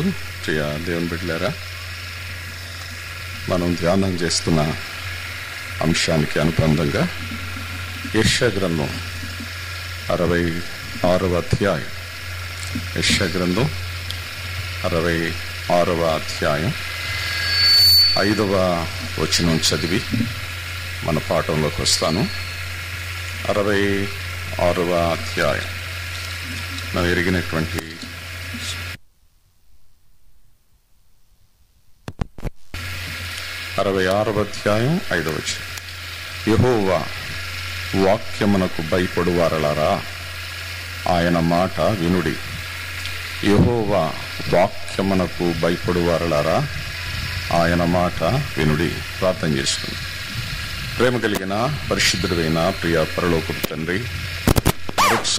ప్రియ దేవుని బిడ్డలారా మనం ధ్యానం చేస్తున్న అంశానికి అనుబంధంగా యెషయా గ్రంథం అరవై ఆరవ అధ్యాయం యెషయా గ్రంథం అరవై ఆరవ అధ్యాయం ఐదవ వచనం చదివి మన పాఠంలోకి వస్తాను అరవై ఆరవ అధ్యాయం మనం ఎరిగినటువంటి అరవై ఆరవ అధ్యాయం ఐదవ వచనం యెహోవా వాక్యమునకు భయపడు వారలారా ఆయన మాట వినుడి యెహోవా వాక్యమునకు భయపడు వారలారా ఆయన మాట వినుడి ప్రార్థన చేసుకుంది ప్రేమ కలిగిన పరిశుద్ధుడైన ప్రియ పరలోకపు తండ్రి మరొకసారి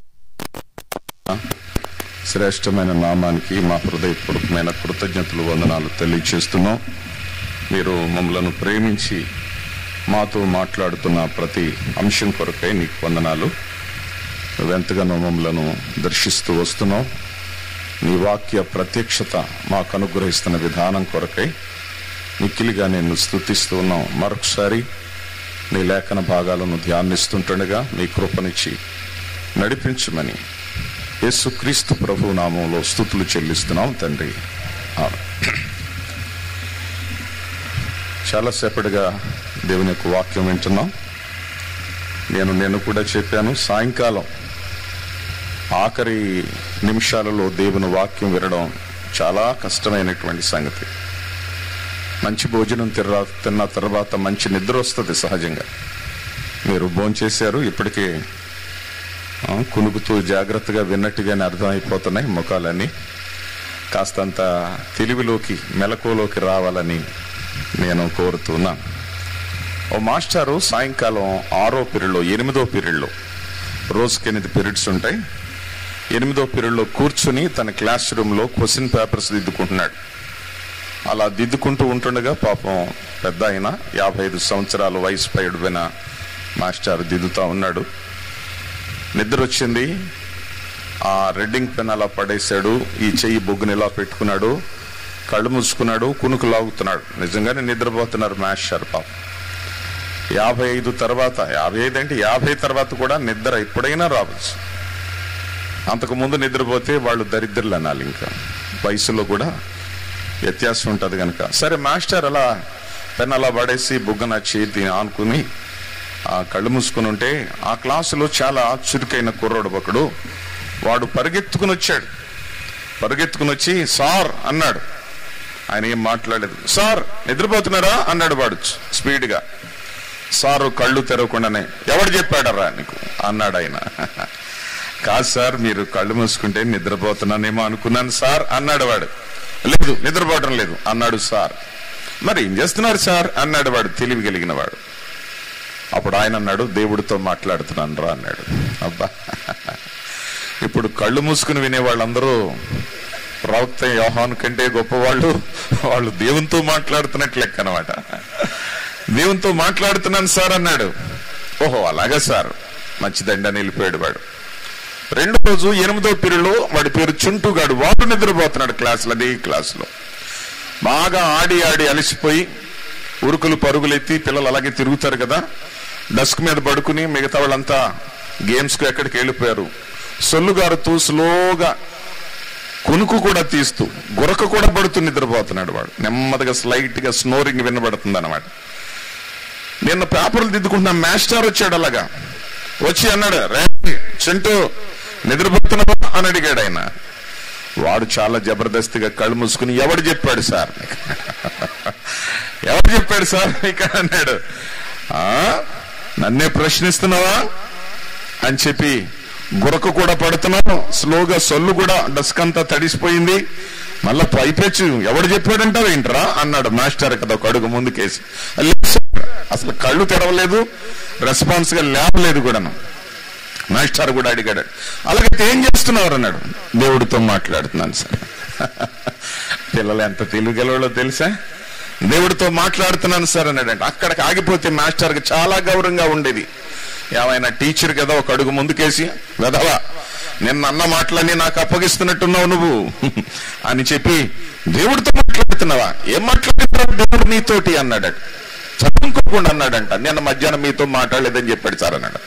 శ్రేష్టమైన నామానికి మా హృదయపూర్వకమైన కృతజ్ఞతలు వందనాలు తెలియచేస్తున్నాం మీరు మమ్మలను ప్రేమించి మాతో మాట్లాడుతున్న ప్రతి అంశం కొరకై నీకు వందనాలు నువ్వెంతగానో మమ్మలను దర్శిస్తూ వస్తున్నావు నీ వాక్య ప్రత్యక్షత మాకు అనుగ్రహిస్తున్న విధానం కొరకై మిక్కిలిగా నేను స్థుతిస్తూ ఉన్నాం మరొకసారి నీ లేఖన భాగాలను ధ్యానిస్తుంటుండగా నీ కృపనిచ్చి నడిపించమని యేసుక్రీస్తు ప్రభు నామంలో స్థుతులు చెల్లిస్తున్నాం తండ్రి ఆమేన్. చాలాసేపటిగా దేవుని యొక్క వాక్యం వింటున్నాం నేను నేను కూడా చెప్పాను సాయంకాలం ఆఖరి నిమిషాలలో దేవుని వాక్యం వినడం చాలా కష్టమైనటువంటి సంగతి మంచి భోజనం తిర్రా తిన్న తర్వాత మంచి నిద్ర వస్తుంది సహజంగా మీరు భోంచేశారు ఇప్పటికే ఆ, కునుకుతూ జాగ్రత్తగా విన్నట్టుగానే అర్థమైపోతున్నాయి ముఖాలన్నీ కాస్తంత తెలివిలోకి మెలకువలోకి రావాలని నేను కోరుతున్నాను ఓ మాస్టారు సాయంకాలం ఆరో పీరియడ్లో ఎనిమిదో పీరియడ్లో రోజుకి ఎనిమిది పీరియడ్స్ ఉంటాయి ఎనిమిదో పీరియడ్లో కూర్చుని తన క్లాస్ రూమ్లో క్వశ్చన్ పేపర్స్ దిద్దుకుంటున్నాడు అలా దిద్దుకుంటూ ఉంటుండగా పాపం పెద్ద ఆయన యాభై ఐదు సంవత్సరాల వయసు పైడిపోయిన మాస్టర్ దిద్దుతా ఉన్నాడు నిద్ర వచ్చింది ఆ రెడ్డింగ్ పెన్ అలా పడేశాడు ఈ చెయ్యి బొగ్గుని ఇలా పెట్టుకున్నాడు కళ్ళు మూసుకున్నాడు కునుకు లాగుతున్నాడు నిజంగానే నిద్రపోతున్నారు మాస్టర్ పాపం యాభై ఐదు తర్వాత యాభై ఐదు అంటే యాభై తర్వాత కూడా నిద్ర ఎప్పుడైనా రావచ్చు అంతకు ముందు నిద్రపోతే వాళ్ళు దరిద్రులు అనాలి ఇంకా వయసులో కూడా వ్యత్యాసం ఉంటుంది కనుక సరే మాస్టర్ అలా పెన్ అలా పడేసి బుగ్గన చేతి ఆనుకుని ఆ కళ్ళు మూసుకుని ఉంటే ఆ క్లాసులో చాలా చురుకైన కుర్రోడు ఒకడు వాడు పరిగెత్తుకుని వచ్చాడు పరిగెత్తుకుని వచ్చి సార్ అన్నాడు ఆయన ఏం మాట్లాడలేదు సార్ నిద్రపోతున్నారా అన్నాడు వాడు స్పీడ్గా సారు కళ్ళు తెరవకుండానే ఎవడు చెప్పాడరా నీకు అన్నాడు ఆయన కాదు సార్ మీరు కళ్ళు మూసుకుంటే నిద్రపోతున్నానేమో అనుకున్నాను సార్ అన్నాడు వాడు లేదు నిద్రపోవడం లేదు అన్నాడు సార్ మరి ఏం చేస్తున్నారు సార్ అన్నాడు వాడు తెలివి కలిగిన వాడు అప్పుడు ఆయన అన్నాడు దేవుడితో మాట్లాడుతున్నాను రా అన్నాడు అబ్బా ఇప్పుడు కళ్ళు మూసుకుని వినే వాళ్ళందరూ ప్రవక్త యోహాన్ కంటే గొప్పవాళ్ళు వాళ్ళు దేవునితో మాట్లాడుతున్నట్లు లెక్క అనమాట దేవునితో మాట్లాడుతున్నాను సార్ అన్నాడు ఓహో అలాగా సార్ మంచిదండి అని వెళ్ళిపోయాడు వాడు రెండో రోజు ఎనిమిదో పీరియడ్లో వాడి పేరు చుంటుగాడు వాడు నిద్రపోతున్నాడు క్లాసులో అదే క్లాసులో బాగా ఆడి ఆడి అలసిపోయి ఉరుకులు పరుగులు ఎత్తి పిల్లలు అలాగే తిరుగుతారు కదా డస్క్ మీద పడుకుని మిగతా వాళ్ళంతా గేమ్స్ కు ఎక్కడికి వెళ్ళిపోయారు సొల్లుగారుతూ స్లోగా కునుకు కూడా తీస్తూ గురక కూడా పడుతూ నిద్రపోతున్నాడు వాడు నెమ్మదిగా స్లైట్ గా స్నోరింగ్ వినబడుతుంది అనమాట నిన్న పేపర్లు దిద్దుకుంటున్న మాస్టర్ వచ్చాడు అలాగా వచ్చి అన్నాడు రే చింటూ నిద్రపోతున్నావా అని అడిగాడు ఆయన వాడు చాలా జబర్దస్తిగా కళ్ళు మూసుకుని ఎవడు చెప్పాడు సార్ నీకు? ఎవడు చెప్పాడు సార్ నీకు అన్నాడు "ఆ? నన్నే ప్రశ్నిస్తున్నావా అని చెప్పి గురక కూడా పడుతున్నావు స్లోగా సొల్లు కూడా డస్క్ అంతా తడిసిపోయింది మళ్ళా పైపెచ్చు ఎవడు చెప్పాడంటావు ఏంట్రా అన్నాడు మాస్టర్ కదా ఒక అడుగు ముందుకేసి "లేదు సార్, అసలు కళ్ళు తెరవలేదు రెస్పాన్స్ గా లేవలేదు కూడాను మాస్టర్ కూడా అడిగాడు అలాగైతే ఏం చేస్తున్నారు అన్నాడు దేవుడితో మాట్లాడుతున్నాను సార్ పిల్లలు ఎంత తెలివిగలవాళ్ళో తెలుసా దేవుడితో మాట్లాడుతున్నాను సార్ అన్నాడు అక్కడికి ఆగిపోతే మాస్టర్కి చాలా గౌరవంగా ఉండేది ఏమైనా టీచర్ కదా ఒక అడుగు ముందుకేసి వెధవా నిన్న అన్న మాటలన్నీ నాకు అప్పగిస్తున్నట్టున్నావు నువ్వు అని చెప్పి దేవుడితో మాట్లాడుతున్నావా ఏం మాట్లాడుతున్నావు దేవుడు నీతోటి అన్నాడట చదువుకోకుండా అన్నాడంట నిన్న మధ్యాహ్నం మీతో మాట్లాడలేదని చెప్పాడు సార్ అన్నాడు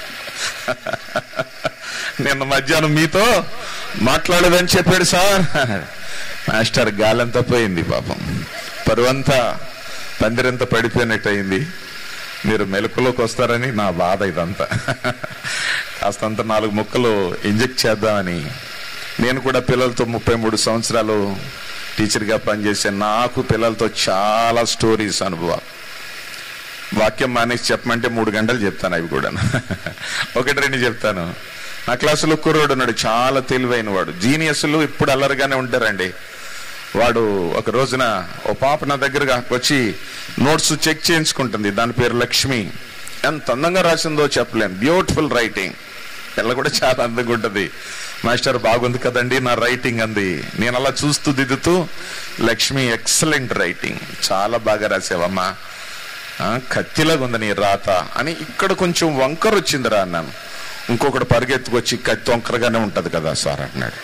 నిన్న మధ్యాహ్నం మీతో మాట్లాడదని చెప్పాడు సార్ మాస్టర్ గాలంతా పోయింది పాపం పరువంతా పందిరంతా పడిపోయినట్టు అయింది మీరు మెలకులోకి వస్తారని నా బాధ ఇదంతా కాస్తంత నాలుగు ముక్కలు ఇంజెక్ట్ చేద్దామని నేను కూడా పిల్లలతో ముప్పై మూడు సంవత్సరాలు టీచర్గా పనిచేసాను నాకు పిల్లలతో చాలా స్టోరీస్ అనుభవాలు వాక్యం మానేసి చెప్పమంటే మూడు గంటలు చెప్తాను అవి కూడా ఒకటి రెండు చెప్తాను నా క్లాసులో కుర్రోడు ఉన్నాడు చాలా తెలివైన వాడు జీనియస్లు ఇప్పుడు అల్లరిగానే ఉంటారండి వాడు ఒక రోజున ఓ పాప నా దగ్గరగా వచ్చి నోట్స్ చెక్ చేయించుకుంటుంది దాని పేరు లక్ష్మి ఎంత అందంగా రాసిందో చెప్పలేను బ్యూటిఫుల్ రైటింగ్ పిల్ల కూడా చాలా అందంగా ఉంటుంది మాస్టర్ బాగుంది కదండి నా రైటింగ్ అంది నేను అలా చూస్తూ దిద్దుతూ లక్ష్మి ఎక్సలెంట్ రైటింగ్ చాలా బాగా రాసావమ్మా ఆ, కత్తిలాగా ఉంది నీ రాత అని ఇక్కడ కొంచెం వంకర వచ్చిందిరా అన్నాను ఇంకొకటి పరిగెత్తుకొచ్చి కత్తి వంకరగానే ఉంటది కదా సార్ అన్నాడు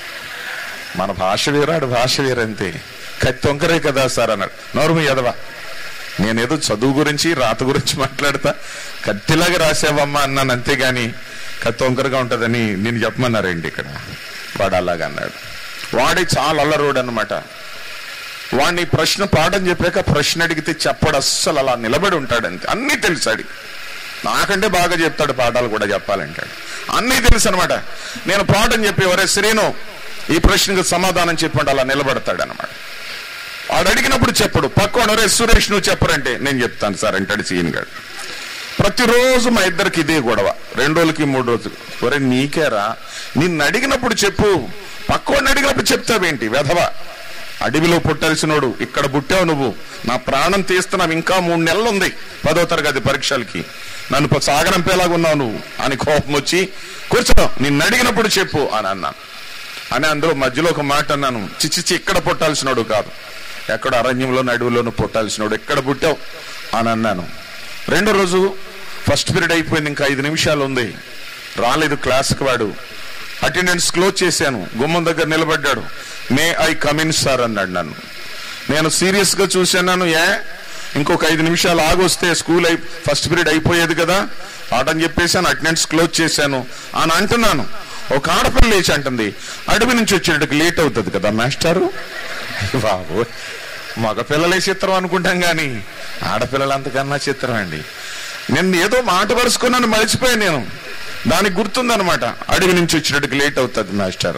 మన భాష వేరాడు భాష వేరంతే కత్తి వంకరే కదా సార్ అన్నాడు నోరు మీ ఎదవా నేనేదో చదువు గురించి రాత గురించి మాట్లాడతా కత్తిలాగా రాసావమ్మా అన్నాను అంతేగాని కత్తి వంకరగా ఉంటదని నేను చెప్పమన్నారండి ఇక్కడ వాడు అలాగా అన్నాడు వాడి చాలా అల్లరోడు అనమాట వాడిని ప్రశ్న పాఠం చెప్పాక ప్రశ్న అడిగితే చెప్పడు అస్సలు అలా నిలబడి ఉంటాడు అంతే అన్నీ తెలుసాడు నాకంటే బాగా చెప్తాడు పాఠాలు కూడా చెప్పాలంటాడు అన్నీ తెలుసు అనమాట నేను పాఠం చెప్పి వరే శ్రీను ఈ ప్రశ్నకు సమాధానం చెప్పండి అలా నిలబడతాడు అనమాట వాడు అడిగినప్పుడు చెప్పడు పక్కన రే సురేష్ నువ్వు చెప్పరంటే నేను చెప్తాను సార్ అంటాడు సీన్ గారు ప్రతిరోజు మా ఇద్దరికి ఇదే గొడవ రెండు రోజులకి మూడు రోజులు ఒరే నీకేరా నిన్ను అడిగినప్పుడు చెప్పు పక్కవాడిని అడిగినప్పుడు చెప్తావేంటి వెధవ అడవిలో పుట్టాల్సినోడు ఇక్కడ పుట్టావు నువ్వు నా ప్రాణం తీస్తున్నావు ఇంకా మూడు నెలలు ఉంది పదో తరగతి పరీక్షలకి నన్ను ప- సాగనంపేలాగా ఉన్నావు నువ్వు అని కోపం వచ్చి కూర్చో నిన్ను అడిగినప్పుడు చెప్పు అని అన్నాను అని అందులో మధ్యలో ఒక మాట అన్నాను చిచ్చిచి ఇక్కడ పుట్టాల్సినోడు కాదు ఎక్కడ అరణ్యంలో అడవిలోనూ పుట్టాల్సినోడు ఎక్కడ పుట్టావు అని అన్నాను రెండో రోజు ఫస్ట్ పీరియడ్ అయిపోయింది ఇంకా ఐదు నిమిషాలు ఉంది రాలేదు క్లాస్కి వాడు అటెండెన్స్ క్లోజ్ చేశాను గుమ్మం దగ్గర నిలబడ్డాడు మే ఐ కమిన్ సార్ అన్నాడు నన్ను నేను సీరియస్ గా చూశాను ఏ ఇంకొక ఐదు నిమిషాలు ఆగొస్తే స్కూల్ అయి ఫస్ట్ పీరియడ్ అయిపోయేది కదా ఆటని చెప్పేశాను అటెండెన్స్ క్లోజ్ చేశాను అని అంటున్నాను ఒక ఆడపిల్ల లేచి అంటుంది అడవి నుంచి వచ్చేటట్టుకు లేట్ అవుతుంది కదా మాస్టారు బాబు మగ పిల్లలే చిత్రం అనుకుంటాం కానీ ఆడపిల్లలు అంతకన్నా చిత్రం అండి నేను ఏదో మాట వరుసుకున్నాను మర్చిపోయాను నేను దానికి గుర్తుందనమాట అడవి నుంచి వచ్చినట్టుకు లేట్ అవుతుంది మాస్టర్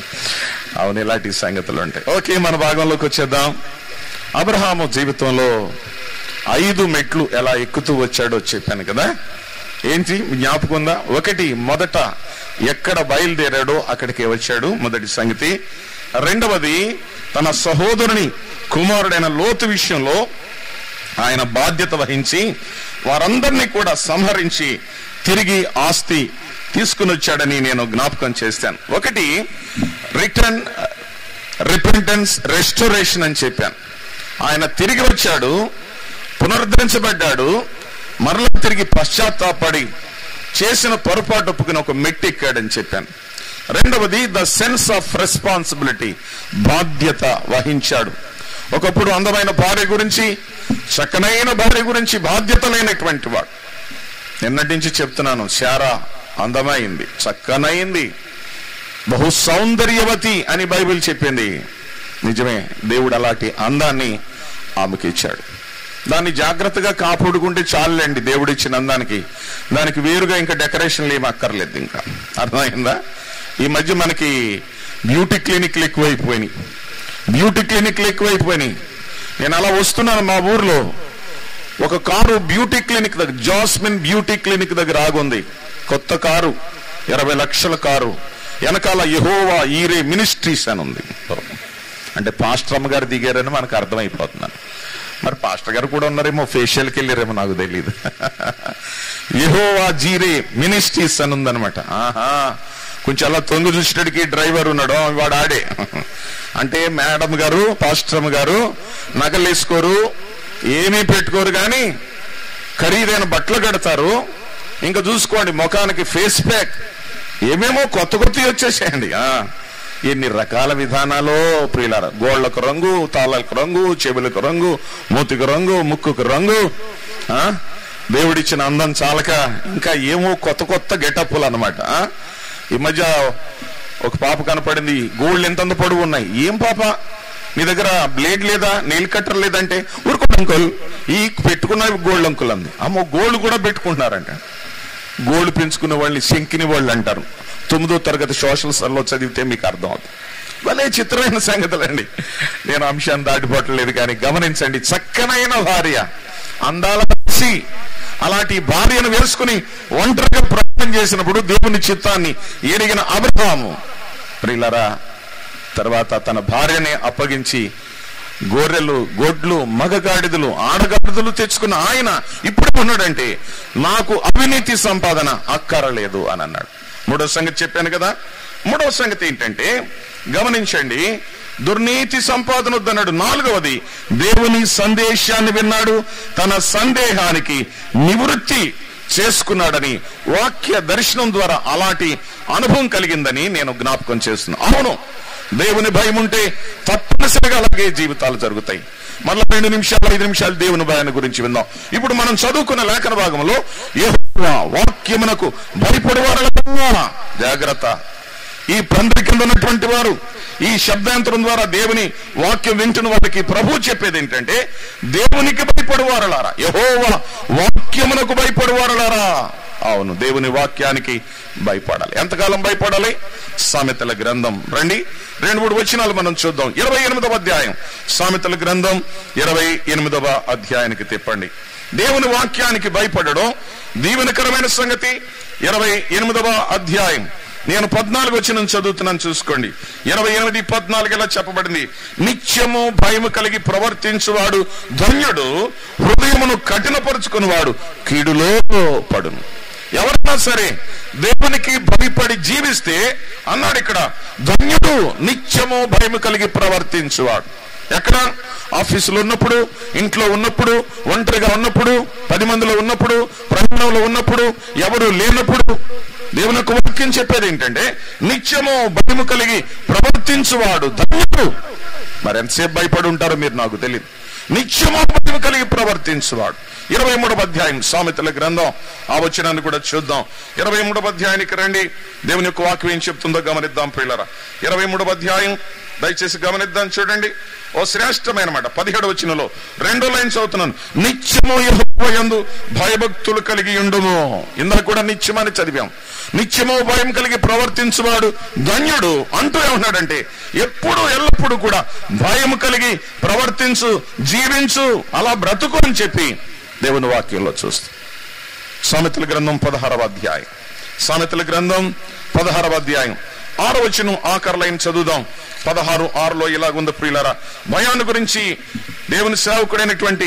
అవును ఇలాంటి సంగతులు ఉంటాయి ఓకే మన భాగంలోకి వచ్చేద్దాం అబ్రహాము జీవితంలో ఐదు మెట్లు ఎలా ఎక్కుతూ వచ్చాడో చెప్పాను కదా ఏంటి జ్ఞాపకం ఉందా ఒకటి మొదట ఎక్కడ బయలుదేరాడో అక్కడికి వచ్చాడు మొదటి సంగతి రెండవది తన సహోదరుని కుమారుడైన లోతు విషయంలో ఆయన బాధ్యత వహించి వారందరినీ కూడా సంహరించి తిరిగి ఆస్తి తీసుకుని వచ్చాడని నేను జ్ఞాపకం చేశాను ఒకటి రిటర్న్ రిపెంటెన్స్ రెస్టోరేషన్ అని చెప్పాను ఆయన తిరిగి వచ్చాడు పునరుద్ధరించబడ్డాడు మరలా తిరిగి పశ్చాత్తాపడి చేసిన పొరపాటు ఒప్పుకుని ఒక మెట్టు ఎక్కాడని చెప్పాను రెండవది ద సెన్స్ ఆఫ్ రెస్పాన్సిబిలిటీ బాధ్యత వహించాడు ఒకప్పుడు అందమైన భార్య గురించి చక్కనైన భార్య గురించి బాధ్యత లేనటువంటి వాడు నిన్నటి నుంచి చెప్తున్నాను శారా అందమైంది చక్కనైంది బహు సౌందర్యవతి అని బైబిల్ చెప్పింది నిజమే దేవుడు అలాంటి అందాన్ని ఆమెకి ఇచ్చాడు దాన్ని జాగ్రత్తగా కాపాడుకుంటే చాలండి దేవుడు ఇచ్చిన అందానికి దానికి వేరుగా ఇంకా డెకరేషన్లు ఏమి అక్కర్లేదు ఇంకా అర్థమైందా ఈ మధ్య మనకి బ్యూటీ క్లినిక్లు ఎక్కువైపోయినాయి బ్యూటీ క్లినిక్లు ఎక్కువైపోయినాయి నేను అలా వస్తున్నాను మా ఊర్లో ఒక కారు బ్యూటీ క్లినిక్ దగ్గర జాస్మిన్ బ్యూటీ క్లినిక్ దగ్గర ఆగుంది కొత్త కారు ఇరవై లక్షల కారు వెనకాల యహోవా ఈరే మినిస్ట్రీస్ అని ఉంది అంటే పాస్టర్ అమ్మ గారు దిగారని మనకు అర్థమైపోతున్నాను మరి పాస్టర్ గారు కూడా ఉన్నారేమో ఫేషియల్కి వెళ్ళారేమో నాకు తెలియదు యహోవా జీరే మినిస్ట్రీస్ అని ఉందనమాట ఆహా కొంచెం అలా తొంగి చూసేటడికి డ్రైవర్ ఉన్నాడు ఆ, వాడు ఆడే అంటే మేడం గారు పాస్టర్ అమ్మ గారు నగలు వేసుకోరు ఏమీ పెట్టుకోరు కానీ ఖరీదైన బట్టలు కడతారు ఇంకా చూసుకోండి ముఖానికి ఫేస్ ప్యాక్ ఏమేమో కొత్త కొత్తవి వచ్చేసాయండి ఆ, ఎన్ని రకాల విధానాలు ప్రియులార గోళ్లకు రంగు తాళాలకు రంగు చెవులకు రంగు మూతికి రంగు ముక్కుకు రంగు ఆ దేవుడిచ్చిన అందం చాలక ఇంకా ఏమో కొత్త కొత్త గెటప్పులు అనమాట ఈ మధ్య ఒక పాప కనపడింది గోళ్ళు ఎంతంత పొడవు ఉన్నాయి ఏం పాప నీ దగ్గర బ్లేడ్ లేదా నెయిల్ కట్టర్ లేదంటే ఊరుకోండి అంకుల్ ఈ పెట్టుకున్నవి గోల్డ్ అంకుల్ అంది అమ్మో గోల్డ్ కూడా పెట్టుకుంటున్నారంట గోల్డ్ పెంచుకునే వాళ్ళని శంకిని వాళ్ళు అంటారు తొమ్మిదో తరగతి సోషల్ సర్లో చదివితే మీకు అర్థం అవుతుంది భలే చిత్రమైన సంగతులండి నేను అంశాన్ని దాటిపోవట్లేదు కానీ గమనించండి చక్కనైన భార్య అందాల మనిషి అలాంటి భార్యను వేసుకుని ఒంటరిగా ప్రయాణం చేసినప్పుడు దేవుని చిత్తాన్ని ఎరిగిన అబ్రహాము ప్రిలరా తర్వాత తన భార్యని అప్పగించి గొర్రెలు గొడ్లు మగగాడిదలు ఆడగాడిదలు తెచ్చుకున్న ఆయన ఇప్పుడు ఉన్నాడంటే నాకు అవినీతి సంపాదన అక్కరలేదు అని అన్నాడు మూడో సంగతి చెప్పాను కదా మూడవ సంగతి ఏంటంటే గమనించండి దుర్నీతి సంపాదన వద్దన్నాడు నాలుగవది దేవుని సందేశాన్ని విన్నాడు తన సందేహానికి నివృత్తి చేసుకున్నాడని వాక్య దర్శనం ద్వారా అలాంటి అనుభవం కలిగిందని నేను జ్ఞాపకం చేస్తున్నాను అవును దేవుని భయం ఉంటే తప్పనిసరిగా అలాగే జీవితాలు జరుగుతాయి మళ్ళా రెండు నిమిషాలు ఐదు నిమిషాలు దేవుని భయాన్ని గురించి విందాం ఇప్పుడు మనం చదువుకున్న లేఖన భాగంలో యెహోవా వాక్యమునకు భయపడేవారు జాగ్రత్త ఈ పందిరి కింద ఉన్నటువంటి వారు ఈ శబ్దాంతరం ద్వారా దేవుని వాక్యం వింటున్న వారికి ప్రభు చెప్పేది ఏంటంటే దేవునికి భయపడువారలారా యహోవా వాక్యమునకు భయపడువారలారా అవును దేవుని వాక్యానికి భయపడాలి ఎంతకాలం భయపడాలి సామెతల గ్రంథం రండి రెండు మూడు వచనాలు మనం చూద్దాం ఇరవై ఎనిమిదవ అధ్యాయం సామెతల గ్రంథం ఇరవై ఎనిమిదవ అధ్యాయానికి తిప్పండి దేవుని వాక్యానికి భయపడడం దీవెనకరమైన సంగతి ఇరవై ఎనిమిదవ అధ్యాయం నేను పద్నాలుగు వచ్చిన చదువుతున్నాను చూసుకోండి ఇరవై ఎనిమిది పద్నాలుగు ఎలా చెప్పబడింది నిత్యము భయము కలిగి ప్రవర్తించువాడు ధన్యుడు హృదయమును కఠినపరుచుకునివాడు కీడులో పడును ఎవరైనా సరే దేవునికి భయపడి జీవిస్తే అన్నాడు ఇక్కడ ధన్యుడు నిత్యము భయము కలిగి ప్రవర్తించువాడు ఎక్కడ ఆఫీసులో ఉన్నప్పుడు ఇంట్లో ఉన్నప్పుడు ఒంటరిగా ఉన్నప్పుడు పది మందిలో ఉన్నప్పుడు ప్రయాణంలో ఉన్నప్పుడు ఎవరు లేనప్పుడు దేవుని యొక్క వాక్యం చెప్పేది ఏంటంటే నిత్యము భయము కలిగి ప్రవర్తించువాడు ధన్యుడు మరి ఎంతసేపు భయపడి ఉంటారో మీరు నాకు తెలియదు నిత్యము భయము కలిగి ప్రవర్తించువాడు ఇరవై మూడవ అధ్యాయం సామెతల గ్రంథం ఆ వచనాన్ని కూడా చూద్దాం ఇరవై మూడవ అధ్యాయానికి రండి దేవుని యొక్క వాక్యం ఏం చెప్తుందో గమనిద్దాం పిల్లరా ఇరవై మూడవ అధ్యాయం దయచేసి గమనిద్దాం చూడండి ఓ శ్రేష్టమైన మాట పదిహేడు వచనంలో రెండో లైన్ చదువుతున్నాను నిత్యము యెహోవాయందు భయభక్తులు కలిగి ఉండుము ఇందాక కూడా నిత్యమని చదివాం నిత్యము భయం కలిగి ప్రవర్తించువాడు ధన్యుడు అంటూ ఏమన్నాడంటే ఎప్పుడు ఎల్లప్పుడూ కూడా భయం కలిగి ప్రవర్తించు జీవించు అలా బ్రతుకు అని చెప్పి దేవుని వాక్యంలో చూస్తాం సామెతల గ్రంథం పదహారవ అధ్యాయం సామెతల గ్రంథం పదహారవ అధ్యాయం ఆరు వచ్చిన ఆఖరి లైన్ చదువుదాం పదహారు ఆరులో ఇలాగుంది ప్రియులారా భయాన్ని గురించి దేవుని సేవకుడైనటువంటి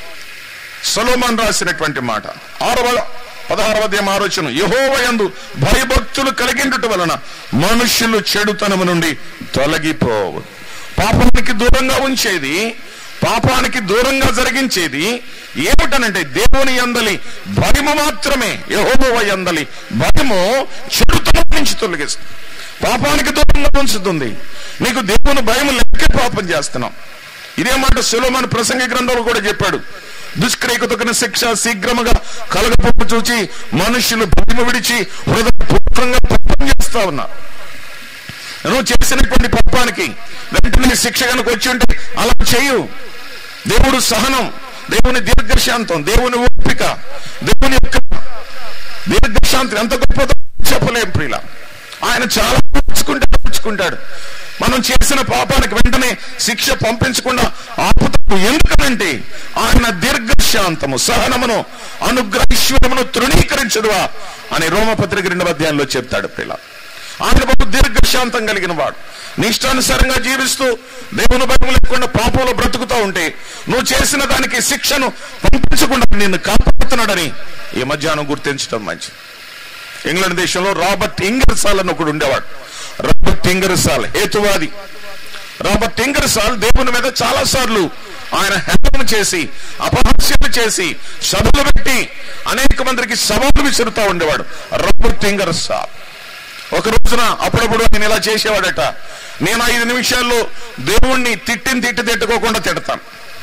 సలోమాన్ రాసినటువంటి మాట ఆరవ పదహారవ అధ్యాయం ఆరోచన యహోవయందు భయభక్తులు కలిగిండుట వలన మనుష్యులు చెడుతనము నుండి తొలగిపోవు పాపానికి దూరంగా ఉంచేది పాపానికి దూరంగా జరిగించేది ఏమిటనంటే దేవుని యందలి భయము మాత్రమే యహోవ యందలి భయము చెడుతనం నుంచి తొలగిస్తుంది పాపానికి దూరంగా ఉంచుతుంది నీకు దేవుని భయం లెక్క పాపం చేస్తున్నాం ఇదే మాట సులోమాన్ ప్రసంగ గ్రంథంలో కూడా చెప్పాడు దుష్క్రియకు శిక్ష శీఘ్రముగా కలగపప్పు చూచి మనుషులు భూమి విడిచి హృదయపూర్వకంగా పాపం చేస్తా ఉన్నారు నువ్వు చేసినటువంటి పాపానికి వెంటనే శిక్ష కనుక వచ్చి ఉంటే అలా చేయు దేవుడు సహనం దేవుని దీర్ఘశాంతం దేవుని ఓపిక దేవుని యొక్క దీర్ఘశాంతం ఎంత గొప్పదో చెప్పలేం ప్రియుల ఆయన చాలా పుచ్చుకుంటే పుచ్చుకుంటాడు మనం చేసిన పాపానికి వెంటనే శిక్ష పంపించకుండా ఆపుతాడు ఎందుకనంటే ఆయన దీర్ఘశాంతము సహనమును అనుగ్రహీశ్వరమును తృణీకరించదువా అని రోమపత్రిక రెండవ అధ్యాయంలో చెప్తాడు పిల్ల ఆయన బహు దీర్ఘశాంతం కలిగిన వాడు నీ ఇష్టానుసారంగా జీవిస్తూ దేవుని భయం లేకుండా పాపంలో బ్రతుకుతూ ఉంటే నువ్వు చేసిన దానికి శిక్షను పంపించకుండా నిన్ను కాపాడుతున్నాడని ఈ మధ్యాహ్నం గుర్తించడం మంచిది ఇంగ్లాండ్ దేశంలో రాబర్ట్ ఇంగర్సాల్ అని ఒకడు ఉండేవాడు రాబర్ట్ ఇంగర్సాల్ హేతువాది రాబర్ట్ ఇంగర్సాల్ దేవుని మీద చాలా సార్లు ఆయన హేళన చేసి అపహాస్యాలు చేసి సభలు పెట్టి అనేక మందికి సవాలు విసురుతూ ఉండేవాడు రాబర్ట్ ఇంగర్సాల్ ఒక రోజున అప్పుడప్పుడు నేను ఇలా చేసేవాడట నేను ఐదు నిమిషాల్లో దేవుణ్ణి తిట్టిన తిట్టి తిట్టుకోకుండా తిడతాను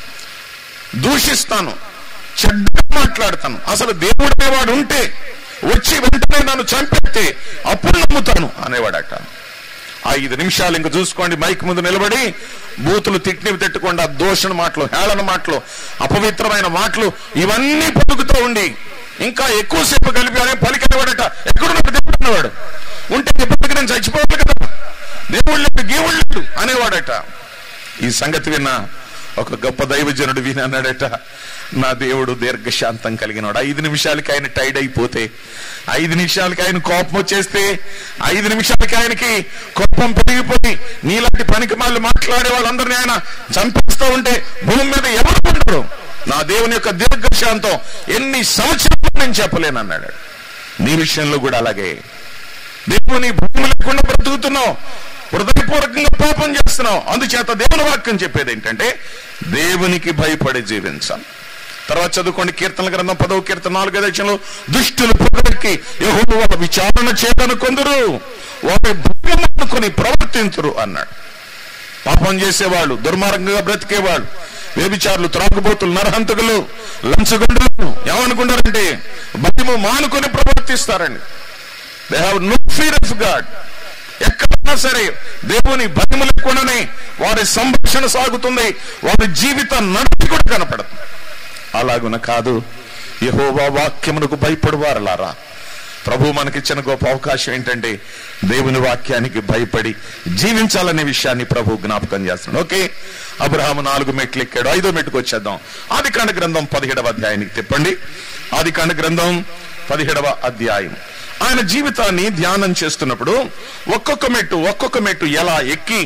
దూషిస్తాను చెడ్డగా మాట్లాడతాను అసలు దేవుడు అనేవాడు ఉంటే వచ్చి వెంటనే నన్ను చంపెత్తే అప్పుడు నమ్ముతాను అనేవాడట ఐదు నిమిషాలు ఇంక చూసుకోండి మైక్ ముందు నిలబడి బూతులు తిట్టినవి తిట్టకుండా దోషణ మాటలు హేళన మాటలు అపవిత్రమైన మాటలు ఇవన్నీ పలుకుతూ ఉండి ఇంకా ఎక్కువసేపు కలిపి అనే పలికేవాడట ఎక్కడున్నాడు దేవుడు అన్నవాడు ఉంటే ఇప్పటికి నేను చచ్చిపోవాలి కదా దేవుడు లేడు గీవుడు లేడు అనేవాడట ఈ సంగతి విన్న ఒక గొప్ప దైవజనుడు విని అన్నాడట నా దేవుడు దీర్ఘశాంతం కలిగినవాడు ఐదు నిమిషాలకి ఆయన టైడ్ అయిపోతే ఐదు నిమిషాలకి ఆయన కోపం వచ్చేస్తే ఐదు నిమిషాలకి ఆయనకి కోపం పెరిగిపోయి నీలాంటి పనికి మళ్ళీ మాట్లాడే వాళ్ళందరినీ ఆయన చంపేస్తూ ఉంటే భూమి మీద ఎవరు ఉండరు నా దేవుని యొక్క దీర్ఘశాంతం ఎన్ని సంవత్సరాలు నేను చెప్పలేను అన్నాడు నీ విషయంలో కూడా అలాగే దేవుని భూమి లేకుండా బ్రతుకుతున్నావు హృదయపూర్వకంగా పాపం చేస్తున్నావు అందుచేత దేవుని వాక్యం చెప్పేది ఏంటంటే దేవునికి భయపడి జీవించాలి తర్వాత చదువుకోండి కీర్తన గ్రంథం పదవ కీర్తన నాలుగో దశలో దుష్టులు పొగరెక్కి యెహోవా విచారణ చేయను కొందరు వారి భూమి అనుకుని ప్రవర్తించరు అన్నాడు పాపం చేసేవాళ్ళు దుర్మార్గంగా బ్రతికేవాళ్ళు వ్యభిచారులు త్రాగుబోతులు నరహంతకులు లంచగొండలు ఏమనుకుంటారంటే భయము మానుకొని ప్రవర్తిస్తారండి they have no fear of God ఎక్కడన్నా సరే దేవుని భయం లేకుండానే వారి సంరక్షణ సాగుతుంది వారి జీవిత నడిపి కూడా కనపడుతుంది అలాగున కాదు యహోవా వాక్యమునకు భయపడువారలారా ప్రభు మనకిచ్చిన గొప్ప అవకాశం ఏంటంటే దేవుని వాక్యానికి భయపడి జీవించాలనే విషయాన్ని ప్రభు జ్ఞాపకం చేస్తున్నాడు ఓకే అబ్రహాము నాలుగు మెట్లు ఎక్కాడు ఐదో మెట్టుకు వచ్చేద్దాం ఆది కాండ గ్రంథం పదిహేడవ అధ్యాయానికి తిప్పండి ఆది కాండ గ్రంథం పదిహేడవ అధ్యాయం ఆయన జీవితాన్ని ధ్యానం చేస్తున్నప్పుడు ఒక్కొక్క మెట్టు ఒక్కొక్క మెట్టు ఎలా ఎక్కి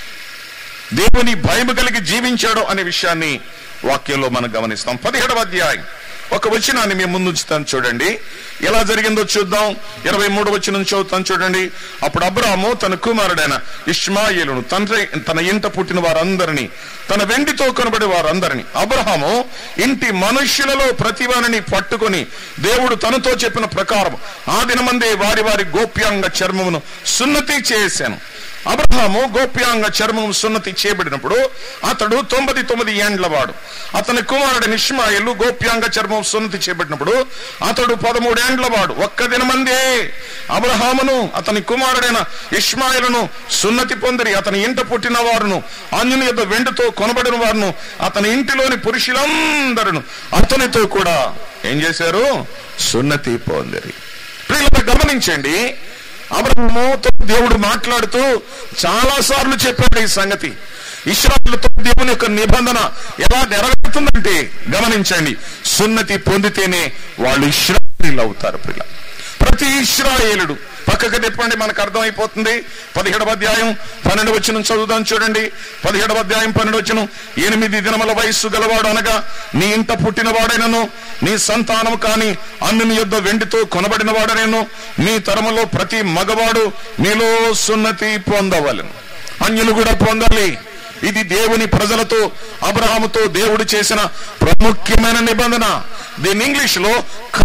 దేవుని భయం కలిగి జీవించాడు అనే విషయాన్ని వాక్యంలో మనం గమనిస్తాం పదిహేడవ అధ్యాయం ఒక వచనాన్ని మేము ముందు ఉంచుతాను చూడండి ఎలా జరిగిందో చూద్దాం ఇరవై మూడు వచనం చదువుతాను చూడండి అప్పుడు అబ్రాము తన కుమారుడైన ఇష్మాయిలును తండ్రి తన ఇంట పుట్టిన వారందరినీ తన వెండితో కొనబడి వారందరినీ అబ్రహాము ఇంటి మనుష్యులలో ప్రతివానిని పట్టుకొని దేవుడు తనతో చెప్పిన ప్రకారం ఆ దినమందే వారి వారి గోప్యాంగ చర్మమును సున్నతి చేశాను అబ్రహాము గోప్యాంగ చర్మం సున్నతి చేయబడినప్పుడు అతడు తొంభది తొమ్మిది ఏండ్ల వాడు అతని కుమారుడు నిష్మాయిలు గోప్యాంగ చర్మం సున్నతి చేయబడినప్పుడు అతడు పదమూడేండ్ల వాడు ఒక్క దినమందే అబ్రహామును అతని కుమారుడైన ఇష్మాయిలను సున్నతి పొందిరి అతని ఇంట పుట్టిన వారును అన్యుని యొక్క వెండితో కొనబడిన వారును అతని ఇంటిలోని పురుషులందరూ అతనితో కూడా ఏం చేశారు సున్నతి పొందిరి ప్రియులను గమనించండి అబ్రహముతో దేవుడు మాట్లాడుతూ చాలా సార్లు చెప్పాడు ఈ సంగతి ఇస్రాయలతో దేవుని యొక్క నిబంధన ఎలా నెరవేరుతుందంటే గమనించండి సున్నతి పొందితేనే వాళ్ళు ఇస్రాయేలీలు అవుతారు పిల్ల ప్రతి ఇస్రాయేలుడు పక్కకు తిప్పండి మనకు అర్థమైపోతుంది పదిహేడవ అధ్యాయం పన్నెండు వచ్చిన చదువుదాం చూడండి పదిహేడవ అధ్యాయం పన్నెండు వచ్చిన ఎనిమిది దినముల వయస్సు గలవాడు అనగా నీ ఇంట పుట్టిన వాడైనను నీ సంతానం కాని అన్నుని యుద్ధ వెండితో కొనబడిన వాడనేను మీ తరములో ప్రతి మగవాడు మీలో సున్నతి పొందవలను అన్యులు కూడా పొందాలి ఇది దేవుని ప్రజలతో అబ్రహాముతో దేవుడు చేసిన ప్రాముఖ్యమైన నిబంధన దీని ఇంగ్లీష్ లో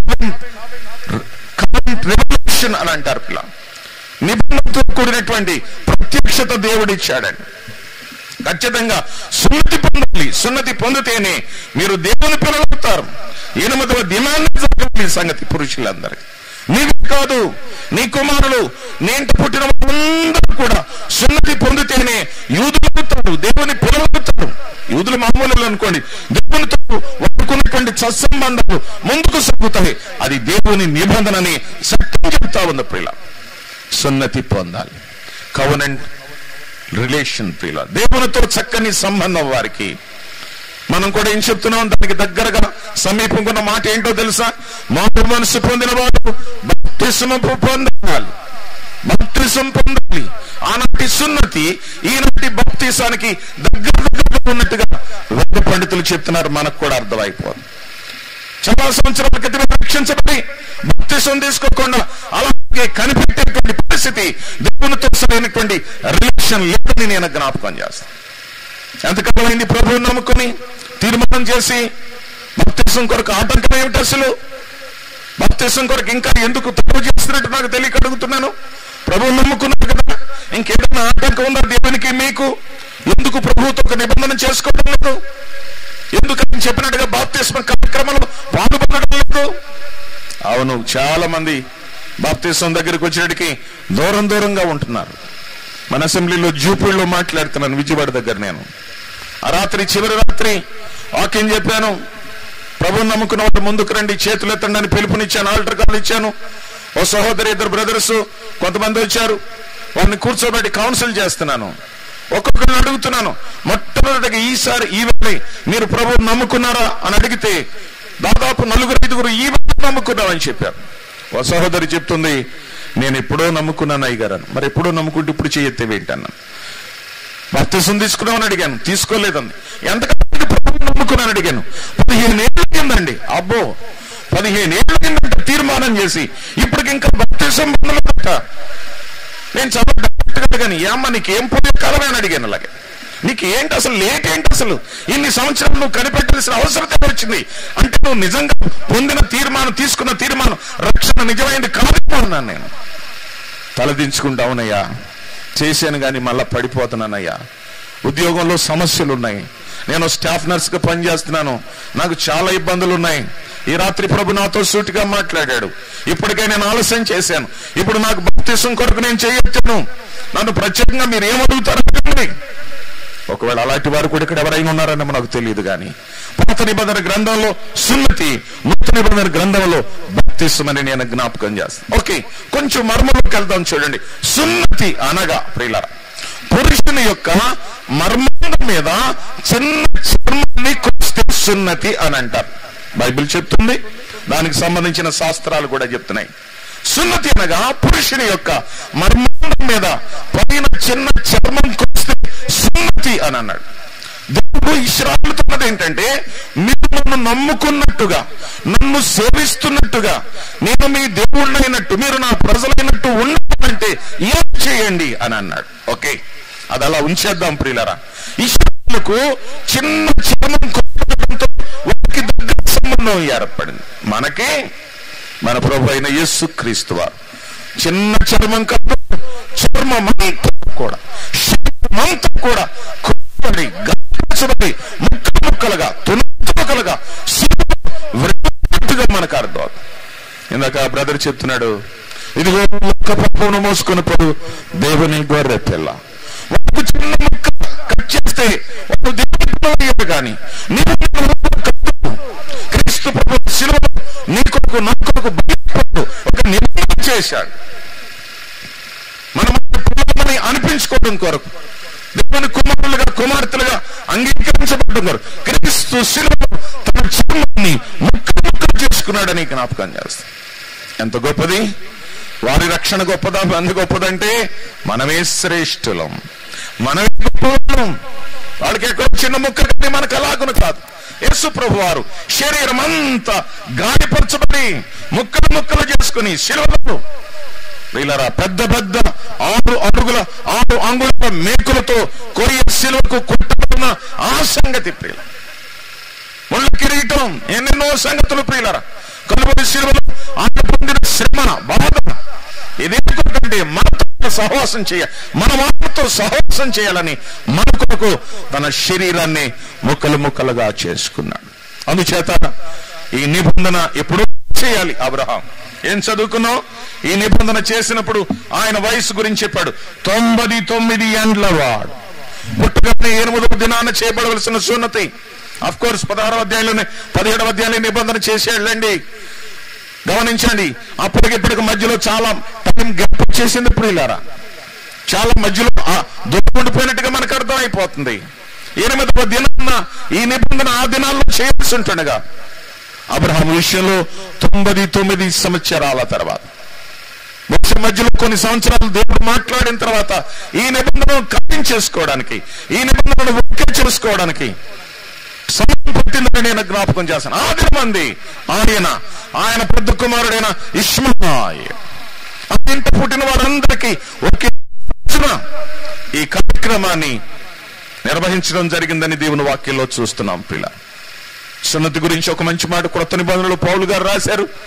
రెవల్యూషన్ అని అంటారు పిల్ల నిబంధనతో కూడినటువంటి ప్రత్యక్షత దేవుడు ఇచ్చాడండి ఖచ్చితంగా సున్నతి పొందాలి సున్నతి పొందితేనే మీరు దేవుని పిల్లలవుతారు ఎనిమిదవ దినాన్ని జరగాలి ఈ సంగతి పురుషులందరికీ నీవే కాదు నీ కుమారులు నేంట పుట్టిన వాళ్ళందరూ కూడా సున్నతి పొందితేనే యూదులు అవుతారు దేవుని పిల్లలవుతారు యూదులు మామూలు అనుకోండి దేవునితో వాడుకున్నటువంటి సత్సంబంధాలు ముందుకు సాగుతాయి అది దేవుని నిబంధనని సత్యం చెప్తా ఉంది ప్రియుల సున్నతి పొందాలి కవనెంట్ రిలేషన్ ప్రియుల దేవునితో చక్కని సంబంధం వారికి మనం కూడా ఏం చెప్తున్నాం దానికి దగ్గరగా సమీపంగా ఉన్న మాట ఏంటో తెలుసా మారు మనసు పొందిన వాడు బాప్తిస్మ పొందాలి బాప్తిసం పొందాలి ఆనాటి సున్నతి ఈనాటి బాప్తిసానికి దగ్గర దగ్గరగా ఉన్నట్టుగా వేద పండితులు చెప్తున్నారు మనకు కూడా అర్థమైపోదు చాలా సంవత్సరాల క్రితమే రక్షించబడి బాప్తిసం తీసుకోకుండా అలాగే కనిపెట్టేటువంటి పరిస్థితి దేవునితో సరైనటువంటి రిలేషన్ లేదని నేను జ్ఞాపకం చేస్తాను ఎంతకాలమైంది ప్రభువు నమ్ముకుని తీర్మానం చేసి భక్తిసం కొరకు ఆటంకం ఏమిటి అసలు భక్తిసం కొరకు ఇంకా ఎందుకు తప్పు చేస్తున్నట్టు నాకు తెలియక అడుగుతున్నాను ప్రభు నమ్ముకున్నారు కదా ఇంకేదైనా ఆటంకం ఉందా దేవునికి మీకు ఎందుకు ప్రభువుతో ఒక నిబంధన చేసుకోవడం లేదు ఎందుకని చెప్పినట్టుగా బాప్తిస్మ కార్యక్రమంలో పాల్గొనడం లేదు అవును చాలా మంది బాప్తిస్వం దగ్గరికి వచ్చేటికి దూరం దూరంగా ఉంటున్నారు మన అసెంబ్లీలో జూపూడిలో మాట్లాడుతున్నాను విజయవాడ దగ్గర నేను ఆ రాత్రి చివరి రాత్రి వాక్యం చెప్పాను ప్రభుని నమ్ముకున్న వాళ్ళు ముందుకు రండి చేతులు ఎత్తండి అని పిలుపునిచ్చాను ఆల్టర్ కాల్ ఇచ్చాను ఓ సహోదరి ఇద్దరు బ్రదర్స్ కొంతమంది వచ్చారు వారిని కూర్చోబెట్టి కౌన్సిల్ చేస్తున్నాను ఒక్కొక్కరిని అడుగుతున్నాను మొట్టమొదటిగా ఈసారి ఈ వేళ మీరు ప్రభువు నమ్ముకున్నారా అని అడిగితే దాదాపు నలుగురు ఐదుగురు ఈ వేళ నమ్ముకున్నామని చెప్పారు ఓ సహోదరి చెప్తుంది నేను ఎప్పుడో నమ్ముకున్నాను అయ్యగారు అని. మరి ఎప్పుడో నమ్ముకుంటే ఇప్పుడు చేయెత్తేవేంటన్నాను బాప్తిసం తీసుకున్నామని అడిగాను తీసుకోలేదండి ఎంతకాలం ప్రభువు నమ్ముకున్నాను అడిగాను పదిహేను ఏళ్ళు అయిందండి అబ్బో పదిహేను ఏళ్ళు అయిందంటే తీర్మానం చేసి ఇప్పటికి ఇంకా బాప్తిసం పొందలేదట నేను చాలా డైరెక్ట్ గా అడిగాను ఏమ్మా నీకు ఏం పోయే కాలమే అని అడిగాను అలాగే నీకు ఏంటి అసలు లేట్ ఏంటి అసలు ఇన్ని సంవత్సరాలు నువ్వు కనిపెట్టాల్సిన అవసరత వచ్చింది అంటే నువ్వు నిజంగా పొందిన తీర్మానం తీసుకున్న తీర్మానం రక్షణ నిజమైంది కాదేమో అన్నాను నేను తలదించుకుంటా అవునయ్యా చేశాను కానీ మళ్ళా పడిపోతున్నానయ్యా ఉద్యోగంలో సమస్యలు ఉన్నాయి నేను స్టాఫ్ నర్స్ గా పనిచేస్తున్నాను నాకు చాలా ఇబ్బందులు ఉన్నాయి ఈ రాత్రి ప్రభు నాతో సూటిగా మాట్లాడాడు ఇప్పటికే నేను ఆలస్యం చేశాను ఇప్పుడు నాకు భక్తిసం కొరకు నేను చేయొచ్చాను నన్ను ప్రత్యేకంగా మీరు ఏమడుగుతారు అడగండి. ఒకవేళ అలాంటి వారు కూడా ఇక్కడ ఎవరైనా ఉన్నారని మనకు తెలియదు కానీ పాత నిబంధన గ్రంథంలో సున్నతి నూతన నిబంధన గ్రంథంలో బప్తిస్మని నేను జ్ఞాపకం చేస్తాను ఓకే కొంచెం మర్మంలోకి వెళ్దాం చూడండి సున్నతి అనగా ప్రియులారా పురుషుని యొక్క మర్మం మీద చిన్న చర్మాన్ని కొస్తే సున్నతి అని అంటారు బైబిల్ చెప్తుంది దానికి సంబంధించిన శాస్త్రాలు కూడా చెప్తున్నాయి సున్నతి అనగా పురుషుని యొక్క మర్మండం మీద పైన చిన్న చర్మం కొస్తే సున్నతి అని అన్నాడు దేవుడు ఇస్రాయలుతున్నది ఏంటంటే మీరు నన్ను నమ్ముకున్నట్టుగా నన్ను సేవిస్తున్నట్టుగా నేను మీ దేవుణ్ణైనట్టు మీరు నా ప్రజలైనట్టు ఉండాలంటే ఏం చేయండి అని అన్నాడు ఓకే అది అలా ఉంచేద్దాం ప్రియులరా ఇస్రాయలకు చిన్న చర్మం కొట్టడంతో వారికి దగ్గర సంబంధం ఏర్పడింది మనకి మన ప్రభు అయిన యేసు క్రీస్తు వారు చిన్న చర్మం కాదు చర్మమంతా కూడా శరీరమంతా కూడా కొట్టబడి గప్పచబడి ముక్కలు ముక్కలుగా తునకలుగా విరగట్టుగా మనకు అర్థం ఇందాక బ్రదర్ చెప్తున్నాడు ఇదిగో ఒక్క పప్పును మోసుకొని పోడు దేవుని గొర్రె పిల్ల ఒక చిన్న ముక్క కట్ చేస్తే వాడు దేవుని పిల్లయ్యాడు కానీ నీవు నిన్ను ఊపిరి కట్టు. క్రీస్తు ప్రభు శిలువలో నీ కొరకు నా కొరకు బయటపడు ఒక నిర్ణయం చేశాడు మనం పిల్లలని అనిపించుకోవడం కొరకు దేవుని కుమారులుగా కుమార్తెలుగా అంగీకరించబడ్డం కొరకు క్రీస్తు శిలువలో తన చర్మాన్ని ముక్కలు ముక్కలు చేసుకున్నాడని జ్ఞాపకం చేస్తాం ఎంత గొప్పది వారి రక్షణ గొప్పదా అంత గొప్పదంటే మనమే శ్రేష్ఠులం మనమే గొప్పవాళ్ళం వాళ్ళకి ఎక్కడో చిన్న ముక్క కానీ మనకు అలాగును కాదు యేసు ప్రభు వారు శరీరం అంతా గాయపరచబడి ముక్కలు ముక్కలు చేసుకుని శిలువలో వీళ్ళరా పెద్ద పెద్ద ఆరు అడుగుల ఆరు అంగుళాల మేకులతో కొరియ శిలువకు కొట్టబడిన ఆ సంగతి ప్రియుల ముళ్ళ కిరీటం ఎన్నెన్నో సంగతులు ప్రియులరా కలువరి శిలువలో ఆయన పొందిన శ్రమ బాధ ఇదే కొరకంటే మనతో సహవాసం చేయ మన మాటతో సహవాసం చేయాలని మన కొరకు తన శరీరాన్ని ముక్కలు ముక్కలుగా చేసుకున్నాడు అందుచేత ఈ నిబంధన ఎప్పుడూ చేయాలి అబ్రహాం ఏం చదువుకున్నావు ఈ నిబంధన చేసినప్పుడు ఆయన వయసు గురించి చెప్పాడు తొంభది తొమ్మిది ఏండ్ల వాడు పుట్టగానే ఎనిమిదవ దినాన చేయబడవలసిన సున్నతి అఫ్ కోర్స్ పదహారవ అధ్యాయంలోనే పదిహేడవ అధ్యాయంలో నిబంధన చేసేళ్ళండి గమనించండి అప్పటికిప్పటికి మధ్యలో చాలా టైం గెప్ వచ్చేసింది ఇప్పుడు ఇలారా చాలా మధ్యలో దొరుకుండిపోయినట్టుగా మనకు అర్థమైపోతుంది ఎనిమిదవ దినాన్న ఈ నిబంధన ఆ దినాల్లో చేయాల్సి ఉంటుండగా అబ్రహాం విషయంలో తొంభది తొమ్మిది సంవత్సరాల తర్వాత బహుశా మధ్యలో కొన్ని సంవత్సరాలు దేవుడు మాట్లాడిన తర్వాత ఈ నిబంధనను కప్పించేసుకోవడానికి ఈ నిబంధనను ఒకే చేసుకోవడానికి సమయం పట్టిందని నేను జ్ఞాపకం చేస్తాను ఆది మంది ఆయన ఆయన పెద్ద కుమారుడైన ఇష్మాయ్ ఆ ఇంట పుట్టిన వారందరికీ ఒకే రోజున ఈ కార్యక్రమాన్ని నిర్వహించడం జరిగిందని దేవుని వాక్యంలో చూస్తున్నాం పిల్ల సున్నతి గురించి ఒక మంచి మాట క్రొత్త నిబంధనలు పౌలు గారు రాశారు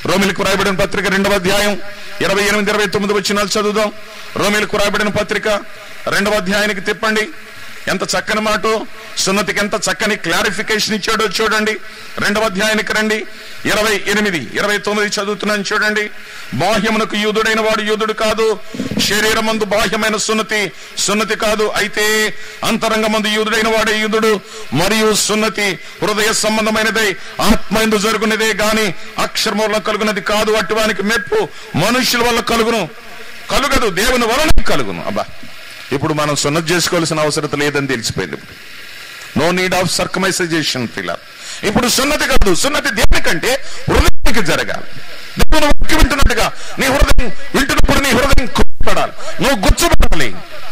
రోమిలకు రాయబడిన పత్రిక రెండవ అధ్యాయం ఇరవై ఎనిమిది ఇరవై తొమ్మిది వచ్చినాలు చదువుదాం రోమిలకు రాయబడిన పత్రిక రెండవ అధ్యాయానికి తిప్పండి ఎంత చక్కని మాట సున్నతికి ఎంత చక్కని క్లారిఫికేషన్ ఇచ్చాడో చూడండి రెండవ అధ్యాయానికి రండి ఇరవై ఎనిమిది ఇరవై తొమ్మిది చదువుతున్నాను చూడండి బాహ్యమునకు యూదుడైన వాడు యూదుడు కాదు శరీరమందు బాహ్యమైన సున్నతి సున్నతి కాదు అయితే అంతరంగమందు యూదుడైన వాడే యూదుడు మరియు సున్నతి హృదయ సంబంధమైనదే ఆత్మయందు జరుగునదే గాని అక్షరం వల్ల కలుగునది కాదు అటువానికి మెప్పు మనుషుల వల్ల కలుగును కలుగదు దేవుని వలన కలుగును అబ్బా ఇప్పుడు మనం సున్నతి చేసుకోవాల్సిన అవసరం లేదని తెలిసిపోయింది నో నీడ్ ఆఫ్ సర్కమైజేషన్ పిల్లర్ ఇప్పుడు సున్నతి కాదు సున్నతి దేనికంటే హృదయానికి జరగాలి దేవుని వాక్యం వింటున్నట్టుగా నీ హృదయం వింటున్నప్పుడు నీ హృదయం కుప్పడాలి నువ్వు గుచ్చబడాలి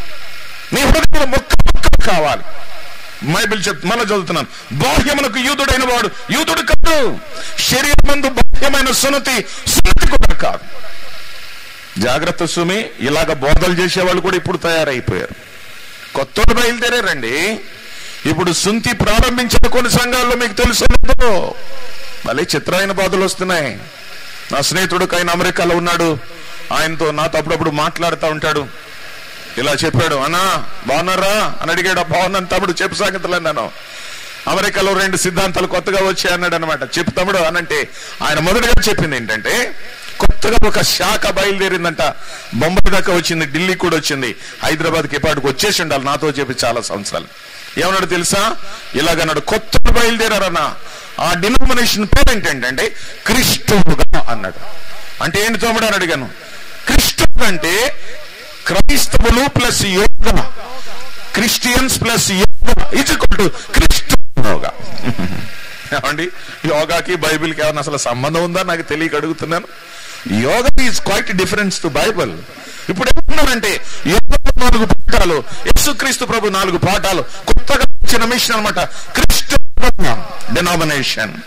నీ హృదయంలో మొక్క మొక్క కావాలి బైబిల్ చెప్ మళ్ళీ చదువుతున్నాను బాహ్యమునకు యూదుడైన వాడు యూదుడు కాదు శరీరమందు బాహ్యమైన సున్నతి సున్నతి కూడా కాదు జాగ్రత్త సుమి ఇలాగ బోధలు చేసేవాళ్ళు కూడా ఇప్పుడు తయారైపోయారు కొత్త బయలుదేరారండి ఇప్పుడు సుంతి ప్రారంభించిన కొన్ని సంఘాల్లో మీకు తెలుసు లేదో మళ్ళీ చిత్రమైన బాధలు వస్తున్నాయి నా స్నేహితుడు ఒక ఆయన అమెరికాలో ఉన్నాడు ఆయనతో నాతో అప్పుడప్పుడు మాట్లాడుతూ ఉంటాడు ఇలా చెప్పాడు అన్నా బాగున్నారా అని అడిగాడు "ఆ, బాగున్నాను తమ్ముడు చెప్పు సాగితలే నేను అమెరికాలో రెండు సిద్ధాంతాలు కొత్తగా వచ్చాయి అన్నాడు అనమాట చెప్పు తమ్ముడు అనంటే ఆయన మొదటిగా చెప్పింది ఏంటంటే కొత్తగా ఒక శాఖ బయలుదేరిందంట బొంబాయి దాకా వచ్చింది ఢిల్లీ కూడా వచ్చింది హైదరాబాద్కి ఎప్పటికి వచ్చేసి ఉండాలి నాతో చెప్పి చాలా సంవత్సరాలు ఏమన్నాడు తెలుసా ఇలాగన్నాడు కొత్త బయలుదేరారన్న ఆ డినామినేషన్ పేరు ఏంటంటే క్రిస్టువుగా అన్నాడు అంటే ఏంటి తమ్ముడు అని అడిగాను క్రిస్టువు అంటే క్రైస్తవులు plus yoga Christians plus yoga is equal to Christ yoga ఏమండి యోగాకి బైబిల్కి ఏమైనా అసలు సంబంధం ఉందా నాకు తెలియక అడుగుతున్నాను yoga is quite difference to Bible ఇప్పుడు ఏమన్నారంటే యోగంలో నాలుగు పాఠాలు యేసుక్రీస్తు ప్రభు నాలుగు పాఠాలు కొత్తగా వచ్చిన మిషన్ అనమాట క్రిస్టు డినామినేషన్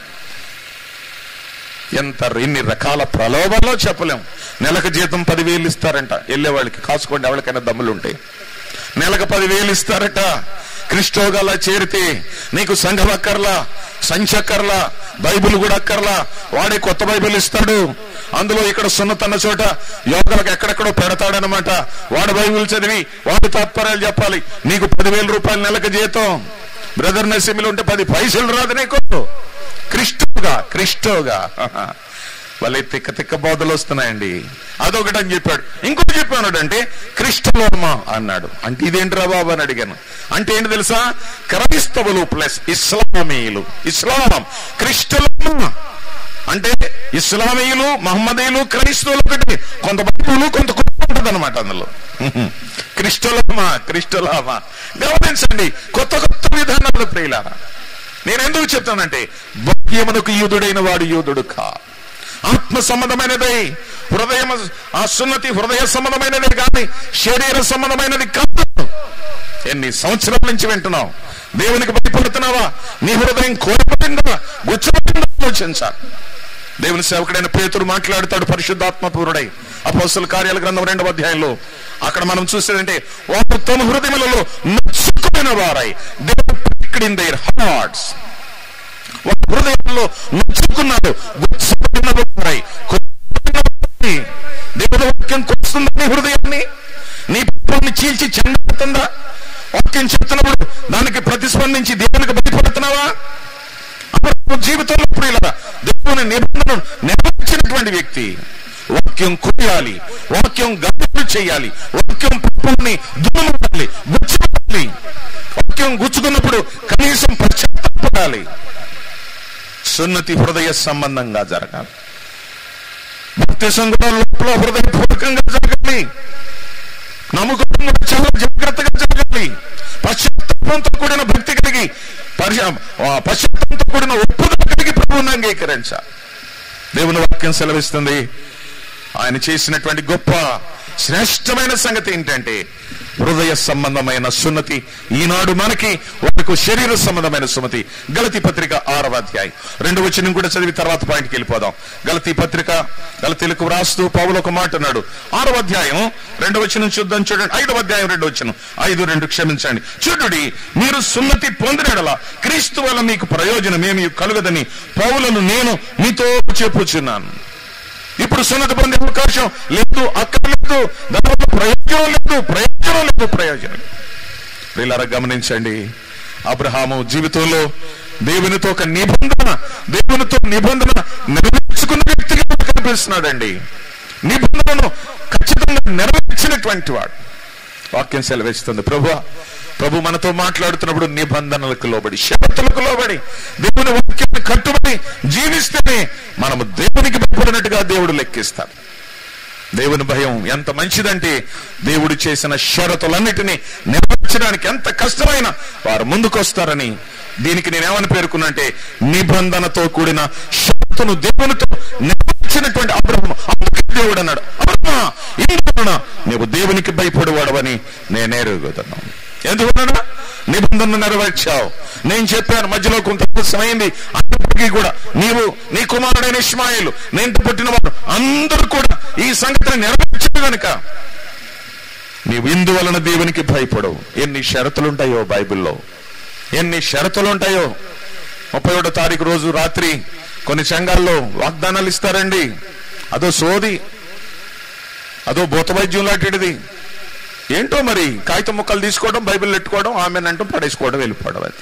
ఎంత ఇన్ని రకాల ప్రలోభాల్లో చెప్పలేం నెలకు జీతం పదివేలు ఇస్తారంట వెళ్ళే వాళ్ళకి కాసుకోండి ఎవరికైనా దమ్ములు ఉంటాయి నెలకు పదివేలు ఇస్తారట క్రిస్టోగలా చేరితే నీకు సంఘం అక్కర్లా సంచి అక్కర్లా బైబిల్ కూడా అక్కర్లా వాడే కొత్త బైబిల్ ఇస్తాడు అందులో ఇక్కడ సున్నతన్న చోట యోగాలకు ఎక్కడెక్కడో పెడతాడనమాట వాడు బైబిల్ చదివి వాడి తాత్పర్యాలు చెప్పాలి నీకు పదివేల రూపాయలు నెలకు జీతం బ్రదర్ నసీమిలో ఉంటే పది పైసలు రాదు నీకు క్రిస్టోగా క్రిస్టోగా వాళ్ళే తిక్క తిక్క బోధలు వస్తున్నాయండి అదొకటి అని చెప్పాడు ఇంకోటి చెప్పాడు అంటే క్రిస్టలోమ అన్నాడు అంటే ఇదేంటిరా బాబు అని అడిగాను అంటే ఏంటి తెలుసా క్రైస్తవులు ప్లస్ ఇస్లామీయులు ఇస్లాం క్రిస్టలోమ అంటే ఇస్లామీయులు మహమ్మదీయులు క్రైస్తవులు ఒకటి కొంత బైబులు కొంత ఉంటుంది అనమాట అందులో క్రిస్టలోమా క్రిస్టలోమా గమనించండి కొత్త కొత్త విధానాలు ప్రియులారా నేను ఎందుకు చెప్తానంటే బాహ్యమునకు యూదుడైన వాడు యూదుడు కా ఆత్మ సంబంధమైనది హృదయం ఆ సున్నతి హృదయ సంబంధమైనది కానీ శరీర సంబంధమైనది కాదు ఎన్ని సంవత్సరాల నుంచి వింటున్నావు దేవునికి భయపడుతున్నావా నీ హృదయం కోరపడిందా గుచ్చబడిందా ఆలోచించాలి దేవుని సేవకుడైన పేతురు మాట్లాడతాడు పరిశుద్ధాత్మ పూరుడై అపోస్తుల కార్యాల గ్రంథం రెండవ అధ్యాయంలో అక్కడ మనం చూసేదంటే వారు తమ హృదయములలో నచ్చుకున్న వారై దేవుడు దేర్ హార్ట్స్ వారి హృదయంలో నొచ్చుకున్నారు గుచ్చబడిన వారై కొట్టబడిన వారై. దేవుని వాక్యం కొస్తుందా నీ హృదయాన్ని నీ పాపాన్ని చీల్చి చెందుతుందా వాక్యం చెప్తున్నప్పుడు దానికి ప్రతిస్పందించి దేవునికి భయపడుతున్నావా అప్పుడు జీవితంలో ఇప్పుడు ఇలా దేవుని నిబంధన నెరవేర్చినటువంటి వ్యక్తి వాక్యం కొయ్యాలి వాక్యం గమనం చేయాలి వాక్యం పాపాన్ని దుమ్మాలి గుచ్చుకోవాలి వాక్యం గుచ్చుకున్నప్పుడు కనీసం పశ్చాత్తాపడాలి సున్నతి హృదయ సంబంధంగా జరగాలి భక్తి సంఘం లోపల హృదయపూర్వకంగా జరగాలి నమ్మకం కూడా చాలా జాగ్రత్తగా జరగాలి పశ్చాత్తాపంతో కూడిన భక్తి కలిగి పరిశ- ఆ పశ్చాత్తాపంతో కూడిన ఒప్పుదల కలిగి ప్రభువుని అంగీకరించాలి దేవుని వాక్యం సెలవిస్తుంది ఆయన చేసినటువంటి గొప్ప శ్రేష్టమైన సంగతి ఏంటంటే హృదయ సంబంధమైన సున్నతి ఈనాడు మనకి వారికి శరీర సంబంధమైన సున్నతి గలతి పత్రిక ఆరవ అధ్యాయం రెండు వచనం కూడా చదివి తర్వాత పాయింట్కి వెళ్ళిపోదాం గలతి పత్రిక గలతీలకు వ్రాస్తూ పౌలు ఒక మాట అన్నాడు ఆరవ అధ్యాయం రెండు వచనం చూద్దాం చూడండి ఐదవ అధ్యాయం రెండు వచనం ఐదు రెండు క్షమించండి చూడుడి మీరు సున్నతి పొందినడలా క్రీస్తు వల్ల మీకు ప్రయోజనం ఏమి కలుగదని పౌలను నేను మీతో చెప్పుచున్నాను అప్పుడు సున్నతి పొందే అవకాశం లేదు అక్కర్లేదు దానివల్ల ప్రయోజనం లేదు ప్రయోజనం లేదు ప్రయోజనం లేదు. వీళ్ళారా గమనించండి అబ్రహాము జీవితంలో దేవునితో ఒక నిబంధన దేవునితో నిబంధన నెరవేర్చుకున్న వ్యక్తిగా మనకు కనిపిస్తున్నాడండి నిబంధనను ఖచ్చితంగా నెరవేర్చినటువంటి వాడు వాక్యం సెలవిస్తుంది ప్రభు ప్రభు మనతో మాట్లాడుతున్నప్పుడు నిబంధనలకు లోబడి షరతులకు లోబడి దేవుని వాక్యాన్ని కట్టుబడి జీవిస్తేనే మనము దేవునికి భయపడినట్టుగా దేవుడు లెక్కిస్తాడు దేవుని భయం ఎంత మంచిదంటే దేవుడు చేసిన షరతులన్నిటినీ నెరవేర్చడానికి ఎంత కష్టమైన వారు ముందుకొస్తారని దీనికి నేనేమని పేర్కొన్నంటే నిబంధనతో కూడిన షరతును దేవునితో నెరవేర్చినటువంటి అబ్రహ్మ అందుకే దేవుడు అన్నాడు అబ్రహ్మ ఇందువలన నీవు దేవునికి భయపడేవాడవని నేను ఎరుగుతున్నాను ఎందువలన నిబంధన నెరవేర్చావు నేను చెప్పాను మధ్యలో కొంత ఆలస్యమైంది అప్పటికీ కూడా నీవు నీ కుమారుడైన ఇస్మాయిలు నేను పుట్టిన వారు అందరూ కూడా ఈ సంగతిని నెరవేర్చారు కనుక నీవు ఇందువలన దేవునికి భయపడవు ఎన్ని షరతులుంటాయో బైబిల్లో ఎన్ని షరతులుంటాయో ముప్పై ఒకటో తారీఖు రోజు రాత్రి కొన్ని సంఘాల్లో వాగ్దానాలు ఇస్తారండి అదో సోది అదో భూత వైద్యం లాంటిది ఏంటో మరి కాగితం ముక్కలు తీసుకోవడం బైబిల్ పెట్టుకోవడం ఆమె అంటూ పడేసుకోవడం వెళ్ళిపోవడం అది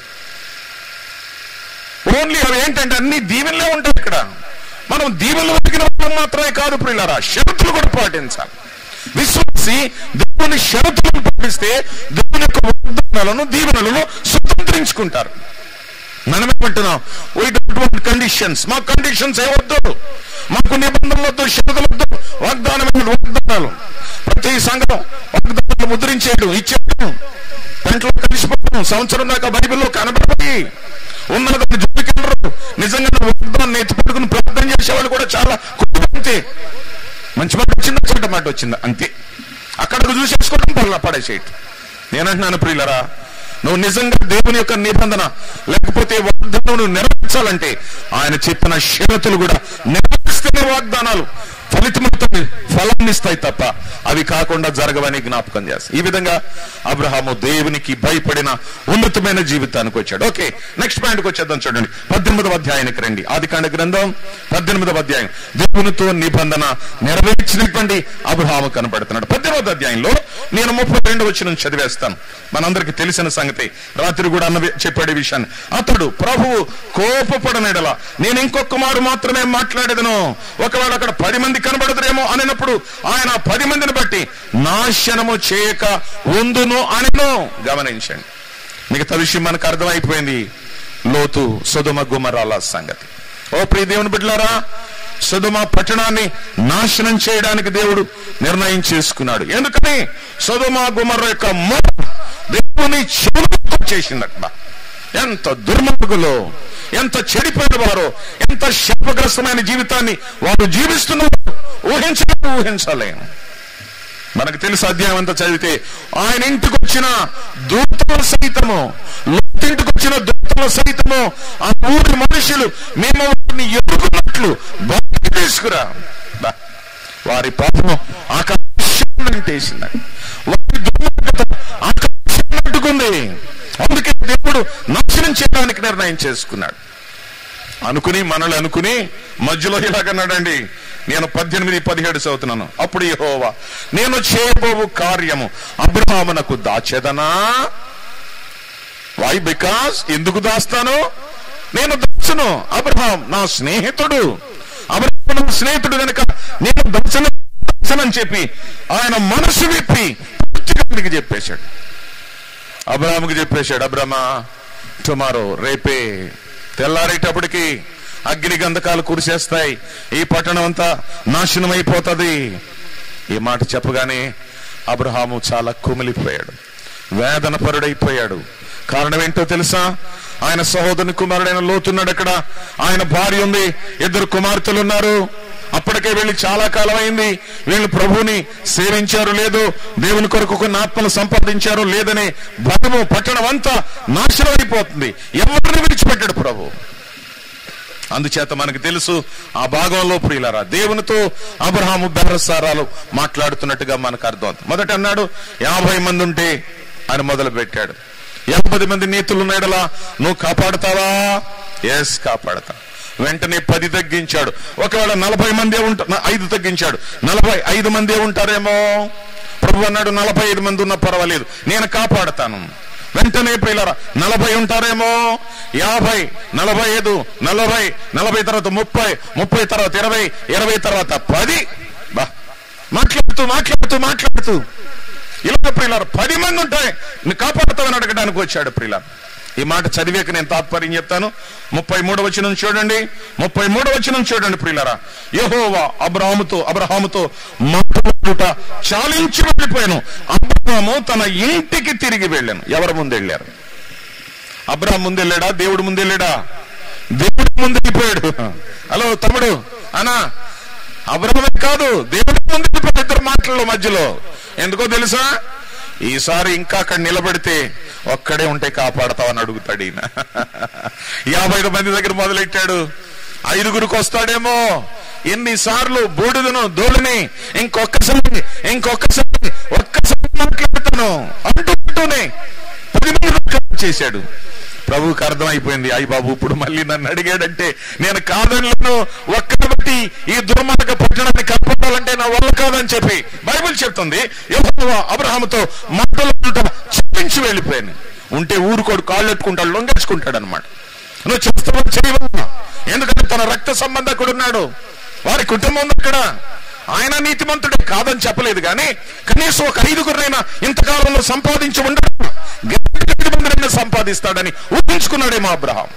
ఓన్లీ అవి ఏంటంటే అన్ని దీవెనలే ఉంటాయి ఇక్కడ మనం దీవెనలు వెతికిన వాళ్ళం మాత్రమే కాదు ప్రియులారా షరతులు కూడా పాటించాలి విశ్వాసి దేవుని షరతులను పాటిస్తే దేవుని యొక్క వాగ్దానాలను దీవెనలను స్వతంత్రించుకుంటారు మనమేమంటున్నాం వీ డోంట్ వాంట్ కండిషన్స్ మా కండిషన్స్ ఏ వద్దు మాకు నిబంధనలు వద్దు షరతులు వద్దు వాగ్దానమైన వాగ్దానాలు ప్రతి సంఘం వాగ్దానాలు ముద్రించేయడం ఇచ్చేయడం పెంట్లో కలిసిపోవడం సంవత్సరం దాకా బైబిల్లో కనబడిపోయి ఉన్నదాన్ని జోలికెళ్ళరు నిజంగా వాగ్దాన్ని ఎత్తి పట్టుకుని ప్రార్థన చేసేవాళ్ళు కూడా చాలా కుటుంబం అంతే మంచి మాట వచ్చిందా చెడ్డ మాట వచ్చిందా అంతే అక్కడికి చూసేసుకోవడం పర్లా పడేసేయటం నేనంటున్నాను ప్రియులరా నువ్వు నిజంగా దేవుని యొక్క నిబంధన లేకపోతే వాగ్దానం నువ్వు నెరవేర్చాలంటే ఆయన చెప్పిన షరతులు కూడా నెరవేర్స్తేనే వాగ్దానాలు ఫలితమవుతాయి ఫలాన్ని ఇస్తాయి తప్ప అవి కాకుండా జరగవని జ్ఞాపకం చేస్తాయి ఈ విధంగా అబ్రహాము దేవునికి భయపడిన ఉన్నతమైన జీవితానికి వచ్చాడు ఓకే నెక్స్ట్ పాయింట్కి వచ్చేద్దాం చూడండి పద్దెనిమిదవ అధ్యాయానికి రండి ఆది కాండ గ్రంథం పద్దెనిమిదవ అధ్యాయం దేవునితో నిబంధన నెరవేర్చినటువంటి అబ్రహాము కనబడుతున్నాడు పద్దెనిమిదవ అధ్యాయంలో నేను ముప్పై రెండు వచ్చిన చదివేస్తాను మనందరికి తెలిసిన సంగతి రాత్రి కూడా అన్న చెప్పాడు ఈ విషయాన్ని అతడు ప్రభువు కోపపడనేడలా నేను ఇంకొక మారు మాత్రమే మాట్లాడేదను ఒకవేళ అక్కడ పది మంది కనబడదురేమో అనినప్పుడు ఆయన ఆ పది మందిని బట్టి నాశనము చేయక ఉందును అనెను గమనించండి మిగతా విషయం మనకు అర్థమైపోయింది లోతు సుధుమ గుమరాల సంగతి ఓ ప్రియ దేవుని బిడ్డలారా సుధుమ పట్టణాన్ని నాశనం చేయడానికి దేవుడు నిర్ణయం చేసుకున్నాడు ఎందుకని సుధుమ గుమర యొక్క మొర దేవుని చెవులకు చేసిందట ఎంత దుర్మార్గులో ఎంత చెడిపోయిన వారో ఎంత శాపగ్రస్తమైన జీవితాన్ని వారు జీవిస్తున్నారు ఊహించలేము ఊహించలేము మనకు తెలుసు అధ్యాయం అంతా చదివితే ఆయన ఇంటికి వచ్చిన దూతలు సైతము ఇంటికి వచ్చిన దూతలు సైతము ఆ ఊరి మనుషులు మేము వారిని ఎదుర్కొన్నట్లు బయటికి తీసుకురా బా. వారి పాపం ఆకాశం అంటేసిందండి వారి దుర్మార్గత ఆకాశం అంటుకుంది అందుకే దేవుడు నాశనం చేయడానికి నిర్ణయం చేసుకున్నాడు అనుకుని మనల్ని అనుకుని మధ్యలో ఇలాగన్నాడండి నేను పద్దెనిమిది పదిహేడు చదువుతున్నాను అప్పుడు యెహోవా నేను చేయబోవు కార్యము అబ్రహామునకు దాచెదనా వై బికాస్ ఎందుకు దాస్తాను నేను దాచను అబ్రహాం నా స్నేహితుడు అబ్రహాం నా స్నేహితుడు కనుక నేను దర్శనం దర్శనం చెప్పి ఆయన మనసు విప్పి పూర్తిగా నీకు చెప్పేశాడు అబ్రహాముకి చెప్పేశాడు అబ్రహ్మ టుమారో రేపే తెల్లారేటప్పటికి అగ్ని గంధకాలు కురిసేస్తాయి ఈ పట్టణం అంతా నాశనం అయిపోతుంది ఈ మాట చెప్పగానే అబ్రహాము చాలా కుమిలిపోయాడు వేదన పరుడైపోయాడు కారణం ఏంటో తెలుసా ఆయన సహోదరుని కుమారుడైన లోతున్నాడు అక్కడ ఆయన భార్య ఉంది ఇద్దరు కుమార్తెలు ఉన్నారు అప్పటికే వెళ్ళి చాలా కాలం అయింది వీళ్ళు ప్రభువుని సేవించారు లేదు దేవుని కొరకు కొన్ని ఆత్మలు సంపాదించారు లేదనే భయము పట్టణం అంతా నాశనం అయిపోతుంది ఎవరిని విడిచిపెట్టాడు ప్రభు అందుచేత మనకు తెలుసు ఆ భాగంలో ప్రియులారా దేవునితో అబ్రహాము బెరసారాలు మాట్లాడుతున్నట్టుగా మనకు అర్థం అవుతుంది. మొదట అన్నాడు యాభై మంది ఉంటే ఆయన మొదలు పెట్టాడు యాభై మంది నీతులు ఉన్నాడలా నువ్వు కాపాడుతావా ఎస్ కాపాడతా వెంటనే పది తగ్గించాడు ఒకవేళ నలభై మందే ఉంటా ఐదు తగ్గించాడు నలభై ఐదు మందే ఉంటారేమో ప్రభు అన్నాడు నలభై ఐదు మంది ఉన్నా పర్వాలేదు నేను కాపాడతాను వెంటనే పిల్లరా నలభై ఉంటారేమో యాభై నలభై ఐదు నలభై నలభై తర్వాత ముప్పై ముప్పై తర్వాత ఇరవై ఇరవై తర్వాత పది బా మాట్లాడుతూ మాట్లాడుతూ మాట్లాడుతూ ఇలా ప్రియులారు పది మంది ఉంటాయి నువ్వు కాపాడుతావని అడగడానికి వచ్చాడు ప్రియులారు ఈ మాట చదివాక నేను తాత్పర్యం చెప్తాను ముప్పై మూడు వచ్చిన చూడండి ముప్పై మూడు వచ్చిన చూడండి ప్రియులారా యహోవా అబ్రహాముతో అబ్రహాముతో మాట్లాడుట చాలించి వెళ్ళిపోయాను అబ్రహాము తన ఇంటికి తిరిగి వెళ్ళాను ఎవరి ముందు వెళ్ళారు అబ్రహాం ముందు వెళ్ళాడా దేవుడు ముందు వెళ్ళాడా దేవుడు ముందు వెళ్ళిపోయాడు హలో తమ్ముడు అనా అబ్రహమే కాదు దేవుడి ముందు వెళ్ళిపోయాడు ఇద్దరు మాటల మధ్యలో ఎందుకో తెలుసా ఈసారి ఇంకా అక్కడ నిలబడితే ఒక్కడే ఉంటే కాపాడతావని అడుగుతాడు ఈయన యాభై ఐదు మంది దగ్గర మొదలెట్టాడు ఐదుగురికి వస్తాడేమో ఎన్నిసార్లు బూడిదను దోలిని ఇంకొకసారి ఇంకొకసారి ఒక్కసారి మాట్లాడతాను అంటూనే పది మంది చేశాడు ప్రభువుకి అర్థమైపోయింది అయ్యి బాబు ఇప్పుడు మళ్ళీ నన్ను అడిగాడంటే నేను కాదనలను ఒక్కటి బట్టి ఈ దుర్మార్గ పట్టణాన్ని కాపాడాలంటే నా వల్ల కాదని చెప్పి బైబిల్ చెప్తుంది యెహోవా అబ్రహాముతో మాటలు చెప్పించి వెళ్ళిపోయాను ఉంటే ఊరుకోడు కాళ్ళు ఎట్టుకుంటాడు లొంగేసుకుంటాడు అనమాట నువ్వు చేస్తావా చేయవా ఎందుకంటే తన రక్త సంబంధకుడు ఉన్నాడు వారి కుటుంబం ఉంది అక్కడ ఆయన నీతిమంతుడే కాదని చెప్పలేదు కానీ కనీసం ఒక ఐదుగురినైనా ఇంతకాలంలో సంపాదించి ఉండడం ఐదు మందినైనా సంపాదిస్తాడని ఊహించుకున్నాడేమో అబ్రహాం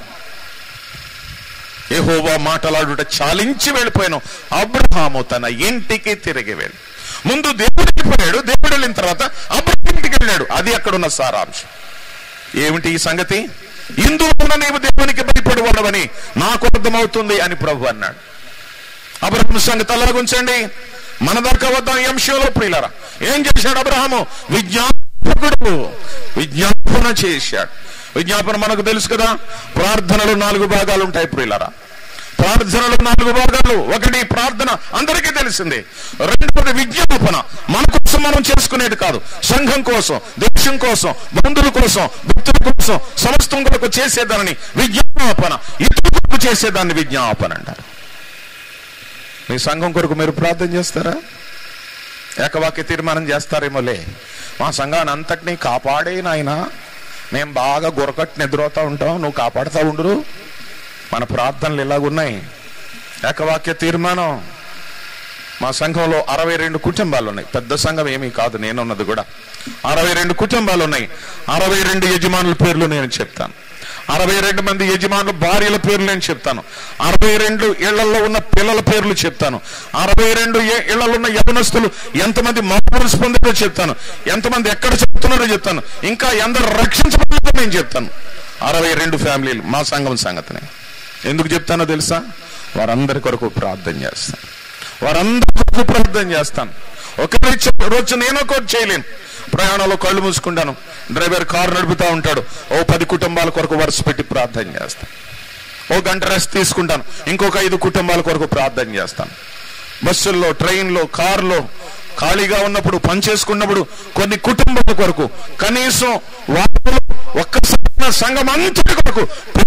ఏహోవా మాటలాడుట చాలించి వెళ్ళిపోయాను అబ్రహాము తన ఇంటికి తిరిగి వెళ్ళి ముందు దేవుడు వెళ్ళిపోయాడు దేవుడు వెళ్ళిన తర్వాత అబ్రహాం ఇంటికి వెళ్ళాడు అది అక్కడున్న సారాంశం ఏమిటి ఈ సంగతి ఇందువలన నీవు దేవునికి భయపడి ఉండవని నాకు అర్థమవుతుంది అని ప్రభు అన్నాడు అబ్రహం సంగతి అలాగుంచండి మన దాకా వద్దాం ఈ అంశంలో ప్రియులరా ఏం చేశాడు అబ్రహము విజ్ఞాపకుడు విజ్ఞాపన చేశాడు విజ్ఞాపన మనకు తెలుసు కదా ప్రార్థనలు నాలుగు భాగాలు ఉంటాయి ప్రియులరా ప్రార్థనలు నాలుగు భాగాలు ఒకటి ప్రార్థన అందరికీ తెలిసిందే రెండవది విజ్ఞాపన మన కోసం మనం చేసుకునేది కాదు సంఘం కోసం దేశం కోసం బంధువుల కోసం భక్తుల కోసం సమస్తం కొరకు చేసేదాన్ని విజ్ఞాపన ఇతరుల కొరకు చేసేదాన్ని విజ్ఞాపన అంటారు మీ సంఘం కొరకు మీరు ప్రార్థన చేస్తారా ఏకవాక్య తీర్మానం చేస్తారేమోలే మా సంఘాన్ని అంతటినీ కాపాడే నాయన మేము బాగా గురకట్టు నిద్రవుతా ఉంటాం నువ్వు కాపాడుతూ ఉండురు మన ప్రార్థనలు ఇలాగున్నాయి ఏకవాక్య తీర్మానం మా సంఘంలో అరవై రెండు కుటుంబాలు ఉన్నాయి పెద్ద సంఘం ఏమీ కాదు నేనున్నది కూడా అరవై రెండు కుటుంబాలు ఉన్నాయి అరవై రెండు యజమానుల పేర్లు నేను చెప్తాను అరవై రెండు మంది యజమానుల భార్యల పేర్లు నేను చెప్తాను అరవై రెండు ఇళ్లలో ఉన్న పిల్లల పేర్లు చెప్తాను అరవై రెండు ఇళ్లలో ఉన్న యవనస్తులు ఎంతమంది మామూలు పొందారో చెప్తాను ఎంతమంది ఎక్కడ చెప్తున్నారో చెప్తాను ఇంకా ఎందరు రక్షించబడలేదో నేను చెప్తాను అరవై రెండు ఫ్యామిలీలు మా సంఘం సంగతిని ఎందుకు చెప్తానో తెలుసా వారందరి కొరకు ప్రార్థన చేస్తాను వారందరి కొరకు ప్రార్థన చేస్తాను ఒక రోజు నేను ఒకటి చేయలేను ప్రయాణంలో కళ్ళు మూసుకుంటాను డ్రైవర్ కారు నడుపుతా ఉంటాడు ఓ పది కుటుంబాల కొరకు వరుస పెట్టి ప్రార్థన చేస్తాను ఓ గంట రెస్ట్ తీసుకుంటాను ఇంకొక ఐదు కుటుంబాల కొరకు ప్రార్థన చేస్తాను బస్సుల్లో ట్రైన్లో కారులో ఖాళీగా ఉన్నప్పుడు పని చేసుకున్నప్పుడు కొన్ని కుటుంబాల కొరకు కనీసం వాటిలో ఒక్కసారి సంఘం అంతటి కొరకు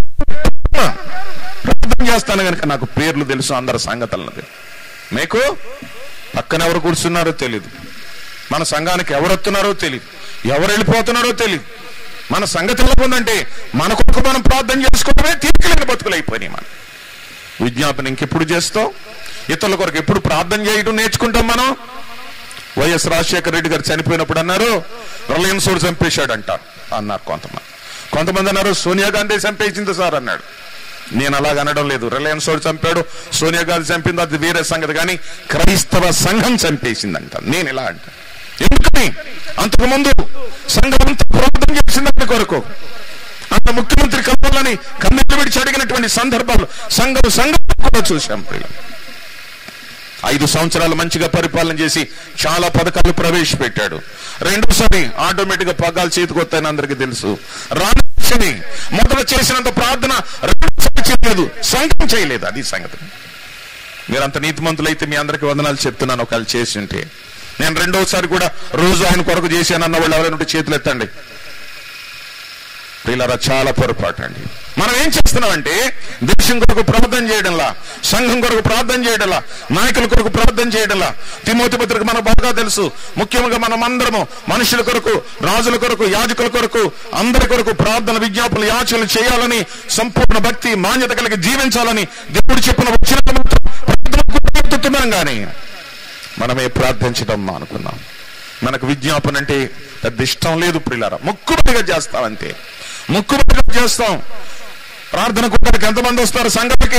ప్రార్థన చేస్తాను కనుక నాకు పేర్లు తెలుసు అందరి సంగతులన్నది మీకు పక్కన ఎవరు కూర్చున్నారో తెలియదు మన సంఘానికి ఎవరు వస్తున్నారో తెలియదు ఎవరు వెళ్ళిపోతున్నారో తెలియదు మన సంగతి ఎలా ఉందంటే మన కొరకు మనం ప్రార్థన చేసుకోవడమే తీర్చలేని బతుకులు అయిపోయినాయి మనం విజ్ఞాపన ఇంకెప్పుడు చేస్తాం ఇతరుల కొరకు ఎప్పుడు ప్రార్థన చేయడం నేర్చుకుంటాం మనం వైఎస్ రాజశేఖర రెడ్డి గారు చనిపోయినప్పుడు అన్నారు రిలయన్స్ వాడు చంపేశాడు అంటారు అన్నారు కొంతమంది కొంతమంది అన్నారు సోనియా గాంధీ చంపేసింది సార్ అన్నాడు నేను అలాగ అనడం లేదు రిలయన్స్ వాడు చంపాడు సోనియా గాంధీ చంపింది అది వేరే సంగతి కానీ క్రైస్తవ సంఘం చంపేసింది అంట నేను ఇలా అంట ఎందుకని అంతకుముందు సంఘం అంతా ప్రార్థన చేసిందని కొరకు అంత ముఖ్యమంత్రి కమ్మాలని కన్నీళ్ళు విడిచి అడిగినటువంటి సందర్భాలు సంఘం సంఘం కూడా చూశాం ప్రియులు ఐదు సంవత్సరాలు మంచిగా పరిపాలన చేసి చాలా పథకాలు ప్రవేశపెట్టాడు రెండోసారి ఆటోమేటిక్ గా పగ్గాలు చేతికొస్తాయని అందరికీ తెలుసు రాని మొదట చేసినంత ప్రార్థన రెండోసారి చేయలేదు సంఘం చేయలేదు అది సంగతి మీరంత నీతిమంతులైతే మీ అందరికి వందనాలు చెప్తున్నాను ఒకవేళ చేసి ఉంటే నేను రెండోసారి కూడా రోజు ఆయన కొరకు చేశానన్న వాళ్ళు ఎవరైనా ఉంటే చేతులు ఎత్తండి ప్రియులారా చాలా పొరపాటు అండి మనం ఏం చేస్తున్నామంటే దేశం కొరకు ప్రార్థన చేయడంలా సంఘం కొరకు ప్రార్థన చేయడంలా నాయకుల కొరకు ప్రార్థన చేయడంలా తిమోతి పత్రిక మనకు బాగా తెలుసు ముఖ్యంగా మనం అందరము మనుషుల కొరకు రాజుల కొరకు యాజకుల కొరకు అందరి కొరకు ప్రార్థన విజ్ఞాపనలు యాచనలు చేయాలని సంపూర్ణ భక్తి మాన్యత కలిగి జీవించాలని దేవుడు చెప్పిన వచ్చిన ప్రార్థన కానీ మనమే ప్రార్థించడం మానుకున్నాం మనకు విజ్ఞాపన అంటే పెద్ద ఇష్టం లేదు ప్రిలారా ముక్కుబడిగా చేస్తాం అంతే ముక్కుబడిగా చేస్తాం ప్రార్థన కూడడానికి ఎంతమంది వస్తారు సంఘానికి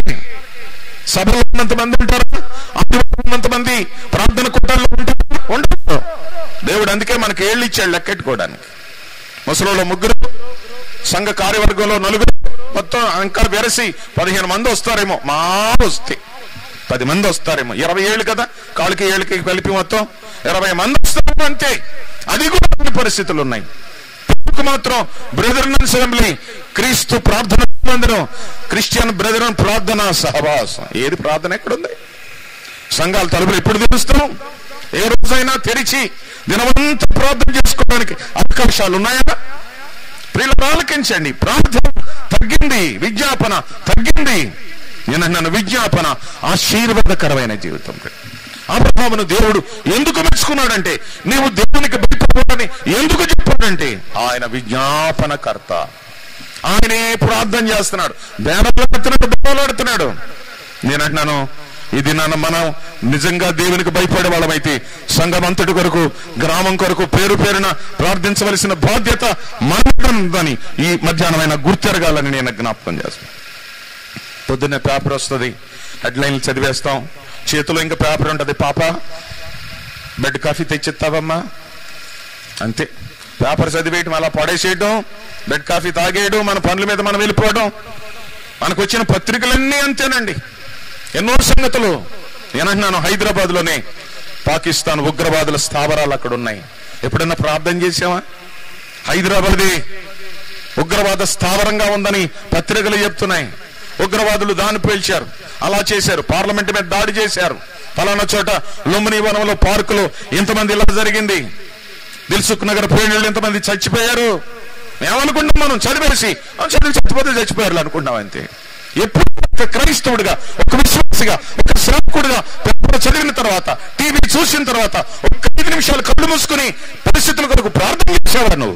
సభలో ఉన్నంత మంది ఉంటారు ఉన్నంత మంది ప్రార్థన కూటాల్లో ఉంటారు ఉండరు దేవుడు అందుకే మనకి ఏళ్ళు ఇచ్చాడు లెక్కెట్టుకోవడానికి ముసలిలో ముగ్గురు సంఘ కార్యవర్గంలో నలుగురు మొత్తం ఇంకా వెరసి పదిహేను మంది వస్తారేమో మా వస్తే పది మంది వస్తారేమో ఇరవై ఏళ్ళు కదా కాళ్ళకి ఏళ్ళకి కలిపి మొత్తం ఇరవై మంది వస్తారు అంతే అది కూడా కొన్ని పరిస్థితులు ఉన్నాయి పిల్లలకు మాత్రం బ్రదరన్ అసెంబ్లీ క్రీస్తు ప్రార్థన మందిరం క్రిస్టియన్ బ్రదరన్ ప్రార్థన సహవాసం ఏది ప్రార్థన ఎక్కడుంది సంఘాల తలుపులు ఎప్పుడు తెరుస్తాం ఏ రోజైనా తెరిచి దినమంతా ప్రార్థన చేసుకోవడానికి అవకాశాలు ఉన్నాయా ప్రియులు ఆలకించండి ప్రార్థన తగ్గింది విజ్ఞాపన తగ్గింది నేను నన్ను విజ్ఞాపన ఆశీర్వాదకరమైన జీవితం అబ్రహామును దేవుడు ఎందుకు మెచ్చుకున్నాడంటే నీవు దేవునికి భయపడని ఎందుకు చెప్పాడంటే ఆయన విజ్ఞాపనకర్త ఆయనే ప్రార్థన చేస్తున్నాడు బేడలాడుతున్నాడు బేడలాడుతున్నాడు నేను అంటున్నాను ఇది నన్ను మనం నిజంగా దేవునికి భయపడే వాళ్ళమైతే సంఘం అంతటి కొరకు గ్రామం కొరకు పేరు పేరున ప్రార్థించవలసిన బాధ్యత మనదని ఈ మధ్యాహ్నమైన గుర్తెరగాలని నేను జ్ఞాపకం చేస్తాను పొద్దున్నే పేపర్ వస్తుంది హెడ్లైన్లు చదివేస్తాం చేతిలో ఇంకా పేపర్ ఉంటుంది పాప బెడ్ కాఫీ తెచ్చిస్తావమ్మా అంతే పేపర్ చదివేయటం అలా పడేసేయటం బెడ్ కాఫీ తాగేయడం మన పనుల మీద మనం వెళ్ళిపోవడం మనకు వచ్చిన పత్రికలన్నీ అంతేనండి ఎన్నో సంగతులు నేనంటున్నాను హైదరాబాద్ లోనే పాకిస్తాన్ ఉగ్రవాదుల స్థావరాలు అక్కడ ఉన్నాయి ఎప్పుడన్నా ప్రార్థన చేసావా హైదరాబాద్ ఉగ్రవాద స్థావరంగా ఉందని పత్రికలు చెప్తున్నాయి ఉగ్రవాదులు దాన్ని పేల్చారు అలా చేశారు పార్లమెంట్ మీద దాడి చేశారు ఫలానా చోట లుంబిని వనంలో పార్కులో ఇంతమంది ఇలా జరిగింది దిల్సుఖ్ నగర్ పేళ్ళు ఎంతమంది చచ్చిపోయారు ఏమనుకుంటాం మనం చదివేసి "ఆ, చదివి చచ్చిపోతే చచ్చిపోయారు అనుకుంటాం అంతే ఎప్పుడు ఒక క్రైస్తవుడిగా ఒక విశ్వాసిగా ఒక శ్రావకుడిగా పేపర్ చదివిన తర్వాత టీవీ చూసిన తర్వాత ఒక ఐదు నిమిషాలు కళ్ళు మూసుకుని పరిస్థితుల కొరకు ప్రార్థన చేసేవాడు నువ్వు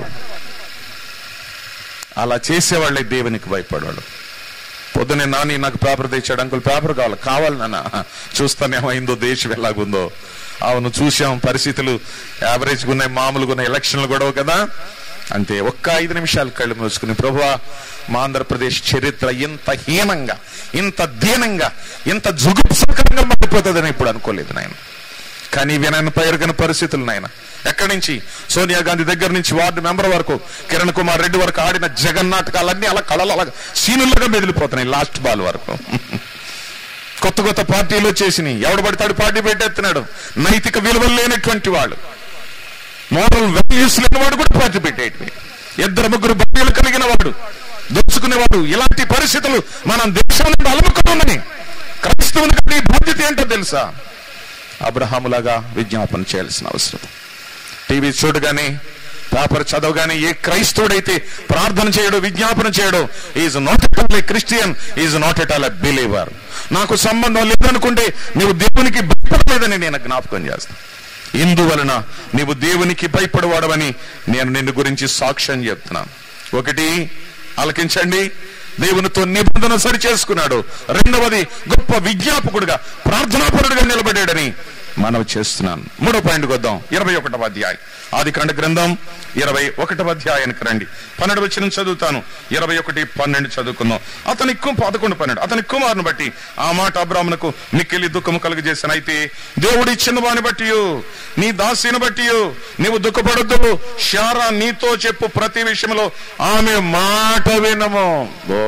అలా చేసేవాళ్ళే దేవునికి భయపడేవాడు పొద్దునే నాని నాకు పేపర్ తెచ్చాడు అంకుల్ పేపర్ కావాలి కావాలి నాన్న చూస్తానేమైందో దేశం ఎలాగుందో అవును చూసాం పరిస్థితులు యావరేజ్గా ఉన్నాయి మామూలుగా ఉన్నాయి ఎలక్షన్లు గొడవ కదా అంతే ఒక్క ఐదు నిమిషాలు కళ్ళు మూసుకుని ప్రభువా మా ఆంధ్రప్రదేశ్ చరిత్ర ఇంత హీనంగా ఇంత దీనంగా ఇంత జుగుప్సకరంగా మారిపోతుందని ఇప్పుడు అనుకోలేదు నాయన కానీ వినని పేరుగని పరిస్థితులు నాయన ఎక్కడి నుంచి సోనియా గాంధీ దగ్గర నుంచి వార్డు మెంబర్ వరకు కిరణ్ కుమార్ రెడ్డి వరకు ఆడిన జగన్నాటకాలన్నీ అలా కళలు అలా సీనులుగా మెదిలిపోతున్నాయి లాస్ట్ బాల్ వరకు కొత్త కొత్త పార్టీలు వచ్చేసినాయి ఎవడు పడతాడు పార్టీ పెట్టేస్తున్నాడు నైతిక విలువలు లేనటువంటి వాళ్ళు మోరల్ వాల్యూస్ లేని వాడు కూడా పార్టీ పెట్టేటివి ఇద్దరు ముగ్గురు భార్యలు కలిగిన వాడు దోచుకునేవాడు ఇలాంటి పరిస్థితులు మనం దేశంలో అలముకొని ఉన్నాయి క్రైస్తవునికి నీ బాధ్యత ఏంటో తెలుసా అబ్రహాములాగా విజ్ఞాపన చేయాల్సిన అవసరం టీవీ చూడగానే పేపర్ చదవగానే ఏ క్రైస్తవుడైతే ప్రార్థన చేయడు విజ్ఞాపన చేయడు is not at all a Christian is not at all a believer నాకు సంబంధం లేదనుకుంటే నీవు దేవునికి భయపడలేదని నేను జ్ఞాపకం చేస్తాను ఇందువలన నీవు దేవునికి భయపడవాడవని నేను నిన్ను గురించి సాక్ష్యం చెప్తున్నాను ఒకటి ఆలకించండి దేవునితో నిబంధన సరి చేసుకున్నాడు రెండవది గొప్ప విజ్ఞాపకుడుగా ప్రార్థనాపరుడుగా నిలబడాడని మనవి చేస్తున్నాను మూడో పాయింట్ వద్దాం ఇరవై ఒకటవ అధ్యాయం ఆది కాండ గ్రంథం ఇరవై ఒకటవ అధ్యాయానికి రండి పన్నెండు వచ్చిన చదువుతాను ఇరవై ఒకటి పన్నెండు చదువుకుందాం అతని కు పదకొండు పన్నెండు అతని కుమారుని బట్టి ఆ మాట అబ్రాహ్మణకు మిక్కిలి దుఃఖము కలుగజేసిన అయితే దేవుడు ఇచ్చిన వాని బట్టి నీ దాసిని బట్టి నీవు దుఃఖపడద్దు శారా నీతో చెప్పు ప్రతి విషయంలో ఆమె మాట వినము ఓ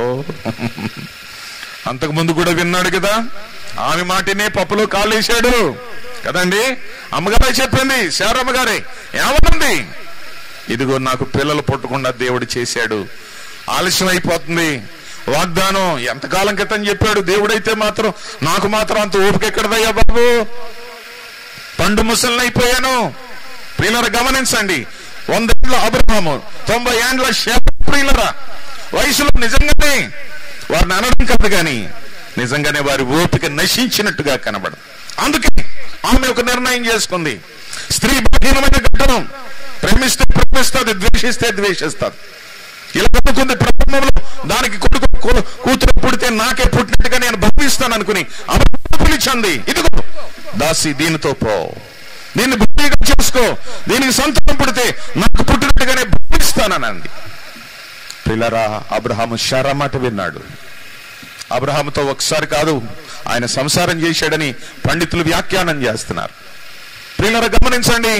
అంతకు ముందు కూడా విన్నాడు కదా ఆమె మాటనే పప్పులో కాలేశాడు కదండి అమ్మగారే చెప్పింది శారమ్మ గారే ఏమనుంది ఇదిగో నాకు పిల్లలు పుట్టకుండా దేవుడు చేశాడు ఆలస్యం అయిపోతుంది వాగ్దానం ఎంతకాలం క్రితం చెప్పాడు దేవుడైతే మాత్రం నాకు మాత్రం అంత ఓపిక ఎక్కడదయ్యా బాబు పండు ముసలినైపోయాను పిల్లలు గమనించండి వంద ఏండ్ల అబ్రహాము తొంభై ఏండ్ల శారమ్మ ప్రియులరా వయసులో నిజంగానే వారిని అనడం కాదు కానీ నిజంగానే వారి ఓపిక నశించినట్టుగా కనబడదు అందుకే ఆమె ఒక నిర్ణయం చేసుకుంది స్త్రీ బలహీనమైన ఘట్టనం ప్రేమిస్తే ప్రేమిస్తుంది ద్వేషిస్తే ద్వేషిస్తుంది ఇలా అనుకుంది ప్రారంభంలో దానికి కొడుకు కూ- కూతురు పుడితే నాకే పుట్టినట్టుగా నేను భావిస్తాను అనుకుని ఆమె పిలిచింది ఇదిగో దాసి దీనితో పో దీన్ని భూమిగా చేసుకో దీనికి సంతానం పుడితే నాకు పుట్టినట్టుగానే భావిస్తానని అంది పిల్లరా అబ్రహాము శారా మాట విన్నాడు అబ్రహాముతో ఒకసారి కాదు ఆయన సంసారం చేశాడని పండితులు వ్యాఖ్యానం చేస్తున్నారు ప్రియులర గమనించండి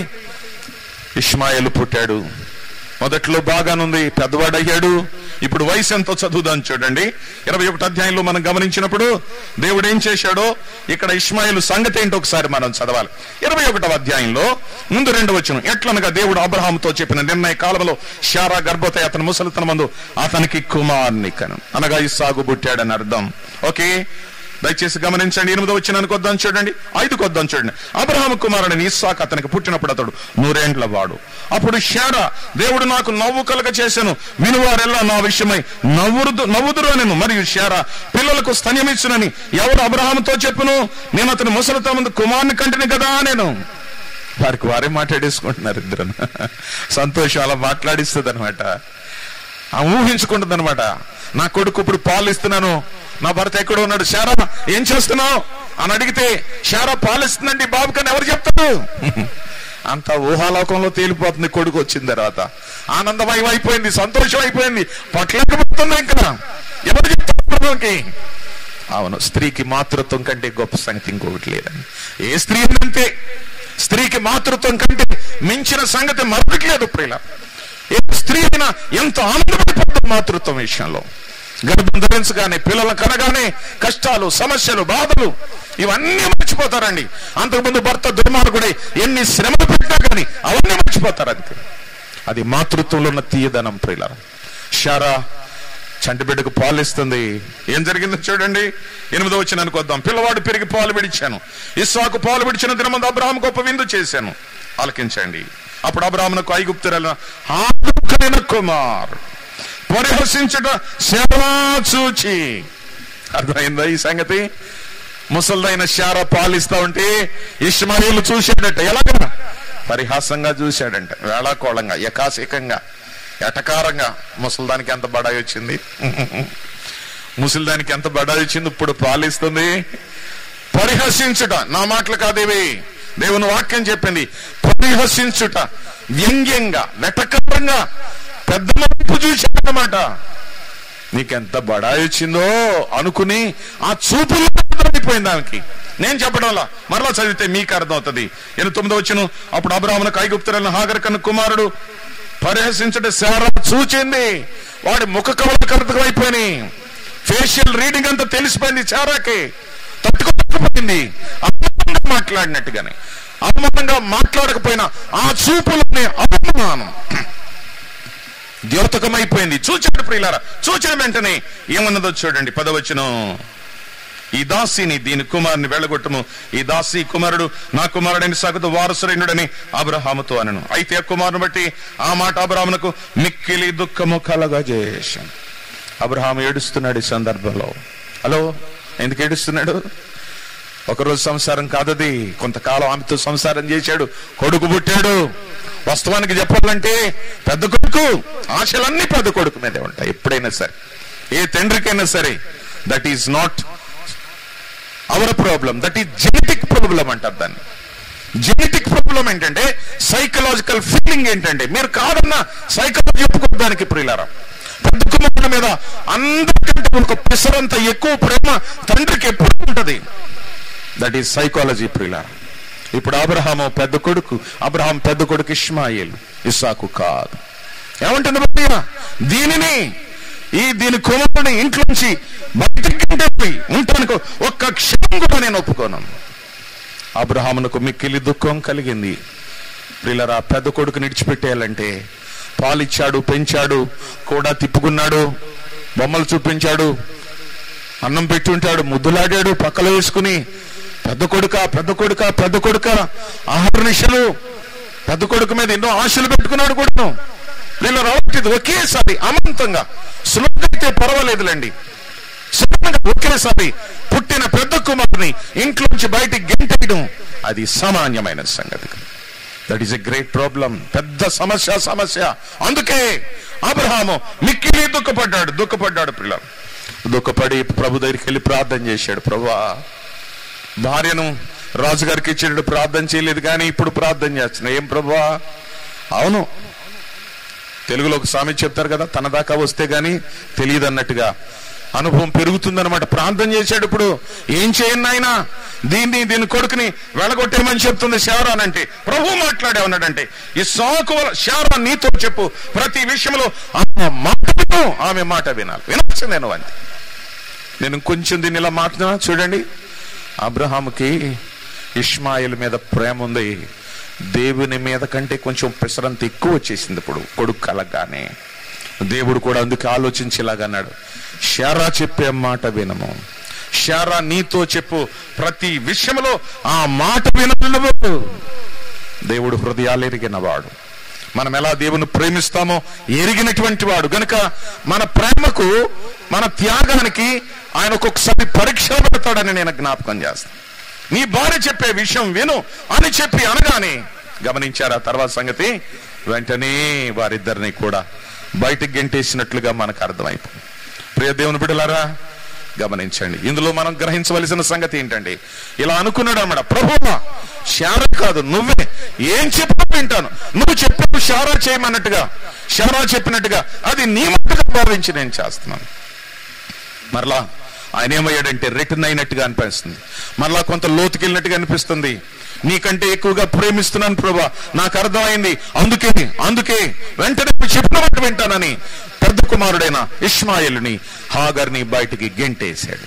ఇష్మాయిల్ పుట్టాడు మొదట్లో బాగానుంది పెద్దవాడయ్యాడు ఇప్పుడు వయసు ఎంతో చదువుదాం చూడండి ఇరవై ఒకటి అధ్యాయంలో మనం గమనించినప్పుడు దేవుడు ఏం చేశాడో ఇక్కడ ఇష్మాయిల్ సంగతి ఏంటో ఒకసారి మనం చదవాలి ఇరవై ఒకటవ అధ్యాయంలో ముందు రెండు వచ్చిన ఎట్లనగా దేవుడు అబ్రహాముతో చెప్పిన నిర్ణయ కాలంలో శారా గర్భవతి అతని ముసలితన మందు అతనికి కుమార్ని కను అనగా ఇస్సాగు పుట్టాడని అర్థం ఓకే దయచేసి గమనించండి ఎనిమిదో వచ్చిన కొద్దాం చూడండి ఐదు కొద్దాం చూడండి అబ్రహాము కుమారుని ఇస్సాక్ అతనికి పుట్టినప్పుడు అతడు నూరేండ్ల వాడు అప్పుడు షారా దేవుడు నాకు నవ్వు కలగ చేశాను వినువారెల్లా నా విషయమై నవ్వురు నవ్వుదురు నేను మరియు షారా పిల్లలకు స్తన్యమిచ్చునని ఎవరు అబ్రహాముతో చెప్పును నేను అతని ముసలితో ముందు కుమారుని కంటిని కదా నేను వారికి వారే మాట్లాడేసుకుంటున్నారు ఇద్దరు సంతోషం అలా మాట్లాడిస్తుంది అనమాట ఆ ఊహించుకుంటుంది అనమాట నా కొడుకు ఇప్పుడు పాలు ఇస్తున్నాను నా భర్త ఎక్కడ ఉన్నాడు శారా ఏం చేస్తున్నావు అని అడిగితే శారా పాలు ఇస్తుందండి బాబు కానీ ఎవరు చెప్తారు అంత ఊహాలోకంలో తేలిపోతుంది కొడుకు వచ్చిన తర్వాత ఆనందమయం అయిపోయింది సంతోషం అయిపోయింది పట్లేకపోతుంది ఇంకా ఎవరు చెప్తారు ప్రభువుకి? అవును స్త్రీకి మాతృత్వం కంటే గొప్ప సంగతి ఇంకొకటి లేదండి ఏ స్త్రీ అంతే స్త్రీకి మాతృత్వం కంటే మించిన సంగతి మరొకటి లేదు ప్రియుల ఏ స్త్రీ అయినా ఎంత ఆనందపడిపోతుంది మాతృత్వం విషయంలో గర్భం ధరించగానే పిల్లల కనగానే కష్టాలు సమస్యలు బాధలు ఇవన్నీ మర్చిపోతారండి అంతకుముందు భర్త దుర్మార్గుడే ఎన్ని శ్రమలు పెట్టినా కానీ అవన్నీ మర్చిపోతారు అది అది మాతృత్వంలో ఉన్న తీయదనం ప్రియుల షారా చంటి బిడ్డకు పాలు ఇస్తుంది ఏం జరిగిందో చూడండి ఎనిమిదో వచ్చిన అనుకొద్దాం పిల్లవాడు పెరిగి పాలు విడిచాను ఇస్సాకు పాలు విడిచిన దినమందు అబ్రహాం గొప్ప విందు చేశాను ఆలకించండి అప్పుడు అబ్రాహ్మణకు ఐగుప్తుల ఆదుకైన కుమార్ పరిహసించుట శరవా చూచి అర్థమైందా ఈ సంగతి ముసల్దైన శార పాలిస్తా ఉంటే ఇష్మాయిల్ చూశాడట ఎలాగా పరిహాసంగా చూశాడంట వేళాకోళంగా యకాశికంగా ఎటకారంగా ముసల్దానికి ఎంత బడాయి వచ్చింది ముసలిదానికి ఎంత బడాయి వచ్చింది ఇప్పుడు పాలిస్తుంది పరిహసించుట నా మాటలు కాదేవి దేవుని వాక్యం చెప్పింది పరిహసించుట వ్యంగ్యంగా వెటకారంగా పెద్ద మలుపు చూశాడనమాట నీకెంత బడాయి వచ్చిందో అనుకుని ఆ చూపులో అర్థమైపోయింది దానికి నేను చెప్పడంలా మరలా చదివితే మీకు అర్థమవుతుంది ఎనిమిది తొమ్మిది వచ్చును అప్పుడు అబ్రాహ్మణ కైగుప్తులను హాగర్ కన్న కుమారుడు పరిహసించట శారా చూచింది వాడి ముఖ కవల కరతకం అయిపోయినాయి ఫేషియల్ రీడింగ్ అంతా తెలిసిపోయింది చారాకి తట్టుకోలేకపోయింది అవమానంగా మాట్లాడినట్టుగానే అవమానంగా మాట్లాడకపోయినా ఆ చూపులోనే అవమానం ద్యోతకమైపోయింది చూచాడు ప్రియులారా చూచిన వెంటనే ఏమన్నదో చూడండి పదవచనం ఈ దాసిని దీని కుమారుని వెళ్ళగొట్టము ఈ దాసి కుమారుడు నా కుమారుడని సగదు వారసురైనడని అబ్రహాముతో అనను అయితే ఆ కుమారుని బట్టి ఆ మాట అబ్రహామునకు మిక్కిలి దుఃఖము కలగజేశాను అబ్రహాం ఏడుస్తున్నాడు ఈ సందర్భంలో హలో ఎందుకు ఏడుస్తున్నాడు ఒకరోజు సంసారం కాదది కొంతకాలం ఆమెతో సంసారం చేశాడు కొడుకు పుట్టాడు వాస్తవానికి చెప్పాలంటే పెద్ద కొడుకు ఆశలన్నీ పెద్ద కొడుకు మీదే ఉంటాయి ఎప్పుడైనా సరే ఏ తండ్రికైనా సరే that is not our problem that is genetic problem అంటారు దాన్ని జెనెటిక్ ప్రాబ్లం ఏంటంటే సైకలాజికల్ ఫీలింగ్ ఏంటంటే మీరు కాదన్న సైకాలజీ చెప్పుకోవడానికి ప్రియులారా పెద్ద కుమారుల మీద అందరికంటే ఒక పిసరంత ఎక్కువ ప్రేమ తండ్రికి ఎప్పుడు ఉంటది దట్ ఈస్ సైకాలజీ ప్రియులారా ఇప్పుడు అబ్రహాము పెద్ద కొడుకు అబ్రహాం పెద్ద కొడుకు ఇష్మాయిల్ ఇస్సాకు కాదు ఏమంటుంది భయ్య దీనిని ఈ దీని కుమారుని ఇంట్లోంచి బయటికి ఉంటానికి ఒక్క క్షణం కూడా నేను ఒప్పుకోను అబ్రహామునకు మిక్కిలి దుఃఖం కలిగింది ప్రిలరా పెద్ద కొడుకు నిడిచిపెట్టేయాలంటే పాలిచ్చాడు పెంచాడు కూడా తిప్పుకున్నాడు బొమ్మలు చూపించాడు అన్నం పెట్టి ఉంటాడు ముద్దులాడాడు పక్కలో వేసుకుని పెద్ద కొడుక పెద్ద కొడుక పెద్ద కొడుక ఆహార నిశలు పెద్ద కొడుకు మీద ఎన్నో ఆశలు పెట్టుకున్నాడు కూడా వీళ్ళు రావట్లేదు ఒకేసారి అమంతంగా సులభంగా అయితే పర్వాలేదులేండి సులభంగా ఒకేసారి పుట్టిన పెద్ద కుమారుని ఇంట్లోంచి బయటికి గెంటేయడం అది సామాన్యమైన సంగతి that is a great problem పెద్ద సమస్య సమస్య అందుకే అబ్రహాము మిక్కిలి దుఃఖపడ్డాడు దుఃఖపడ్డాడు పిల్లలు దుఃఖపడి ప్రభు దగ్గరికి వెళ్ళి ప్రార్థన చేశాడు ప్రభువా భార్యను రాజుగారికి ఇచ్చినట్టు ప్రార్థన చేయలేదు కానీ ఇప్పుడు ప్రార్థన చేస్తున్నా ఏం ప్రభువా అవును తెలుగులో ఒక సామెత చెప్తారు కదా తన దాకా వస్తే గాని తెలియదు అన్నట్టుగా అనుభవం పెరుగుతుందన్నమాట ప్రార్థన చేశాడు ఇప్పుడు ఏం చేయను ఆయన దీన్ని దీని కొడుకుని వెళ్ళగొట్టేమని చెప్తుంది శారాన్ అంటే ప్రభు మాట్లాడే ఉన్నాడంటే ఈ సాకు వల్ల శారా నీతో చెప్పు ప్రతి విషయంలో ఆమె మాట విను ఆమె మాట వినాలి వినాల్సిందే నువ్వు అంతే నేను కొంచెం దీన్ని ఇలా మాట్లాడినా చూడండి అబ్రహాముకి ఇష్మాయిల్ మీద ప్రేమ ఉంది దేవుని మీద కంటే కొంచెం పెసరంత ఎక్కువ వచ్చేసింది ఇప్పుడు కొడుకు కలగానే దేవుడు కూడా అందుకే ఆలోచించేలాగా అన్నాడు షారా చెప్పే మాట వినము షారా నీతో చెప్పు ప్రతి విషయంలో ఆ మాట వినవు దేవుడు హృదయాలు ఎరిగిన వాడు మనం ఎలా దేవుని ప్రేమిస్తామో ఎరిగినటువంటి వాడు గనుక మన ప్రేమకు మన త్యాగానికి ఆయన ఒక్కొక్కసారి పరీక్ష పెడతాడని నేను జ్ఞాపకం చేస్తాను నీ భార్య చెప్పే విషయం విను అని చెప్పి అనగానే గమనించారా తర్వాత సంగతి వెంటనే వారిద్దరిని కూడా బయటికి గెంటేసినట్లుగా మనకు అర్థమైపోయింది ప్రియ దేవుని బిడ్డలారా గమనించండి ఇందులో మనం గ్రహించవలసిన సంగతి ఏంటండి ఇలా అనుకున్నాడు అన్నమాట ప్రభువా శారా కాదు నువ్వే ఏం చెప్పు వింటాను నువ్వు చెప్పు శారా చేయమన్నట్టుగా శారా చెప్పినట్టుగా అది నీ మట్టుగా భావించి నేను చేస్తున్నాను మరలా ఆయన ఏమయ్యాడంటే రిటర్న్ అయినట్టుగా అనిపిస్తుంది మరలా కొంత లోతుకెళ్ళినట్టుగా అనిపిస్తుంది నీకంటే ఎక్కువగా ప్రేమిస్తున్నాను ప్రభా నాకు అర్థమైంది అందుకే అందుకే వెంటనే నువ్వు చెప్పిన మాట వింటానని పెద్ద కుమారుడైన ఇస్మాయిల్ని హాగర్ని బయటికి గెంటేశాడు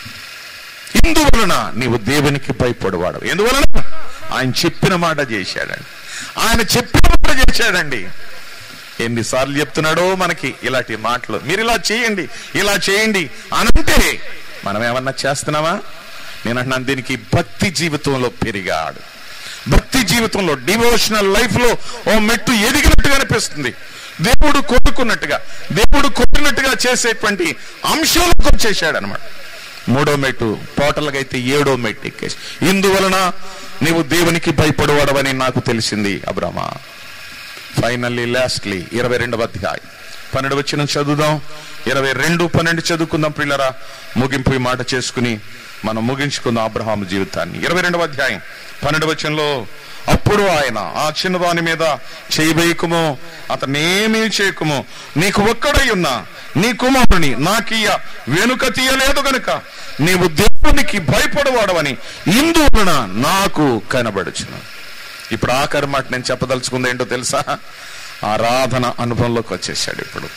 ఇందువలన నీవు దేవునికి భయపడవాడు ఎందువలన ఆయన చెప్పిన మాట చేశాడండి ఆయన చెప్పిన మాట చేశాడండి ఎన్నిసార్లు చెప్తున్నాడో మనకి ఇలాంటి మాటలు మీరు ఇలా చేయండి ఇలా చేయండి అనంటే మనం ఏమన్నా చేస్తున్నామా నేను అంటున్నాను దీనికి భక్తి జీవితంలో పెరిగాడు భక్తి జీవితంలో డివోషనల్ లైఫ్ లో ఓ మెట్టు ఎదిగినట్టుగా అనిపిస్తుంది దేవుడు కోరుకున్నట్టుగా దేవుడు కోరినట్టుగా చేసేటువంటి అంశాలకు వచ్చేసాడు అనమాట మూడో మెట్టు టోటల్గా అయితే ఏడో మెట్టు ఎక్కేసి ఇందువలన నీవు దేవునికి భయపడవడవని నాకు తెలిసింది అబ్రహ్మా ఫైనల్లీ లాస్ట్లీ ఇరవై రెండవ అధ్యాయం పన్నెండు వచ్చిన చదువుదాం ఇరవై రెండు పన్నెండు చదువుకుందాం పిల్లరా ముగింపు ఈ మాట చేసుకుని మనం ముగించుకుందాం అబ్రహాం జీవితాన్ని ఇరవై రెండవ అధ్యాయం పన్నెండు వచనంలో అప్పుడు ఆయన ఆ చిన్నదాని మీద చేయబేయకుము అతనేమీ చేయకుము నీకు ఒక్కడై ఉన్నా నీ కుమారుని నాకియ వెనుక తీయలేదు గనుక నీవు దేవునికి భయపడవాడవని ఇందువలన నాకు కనబడుచును ఇప్పుడు ఆఖరి మాట నేను చెప్పదలుచుకుంది ఏంటో తెలుసా ఆరాధన అనుభవంలోకి వచ్చేసాడు ఇప్పుడు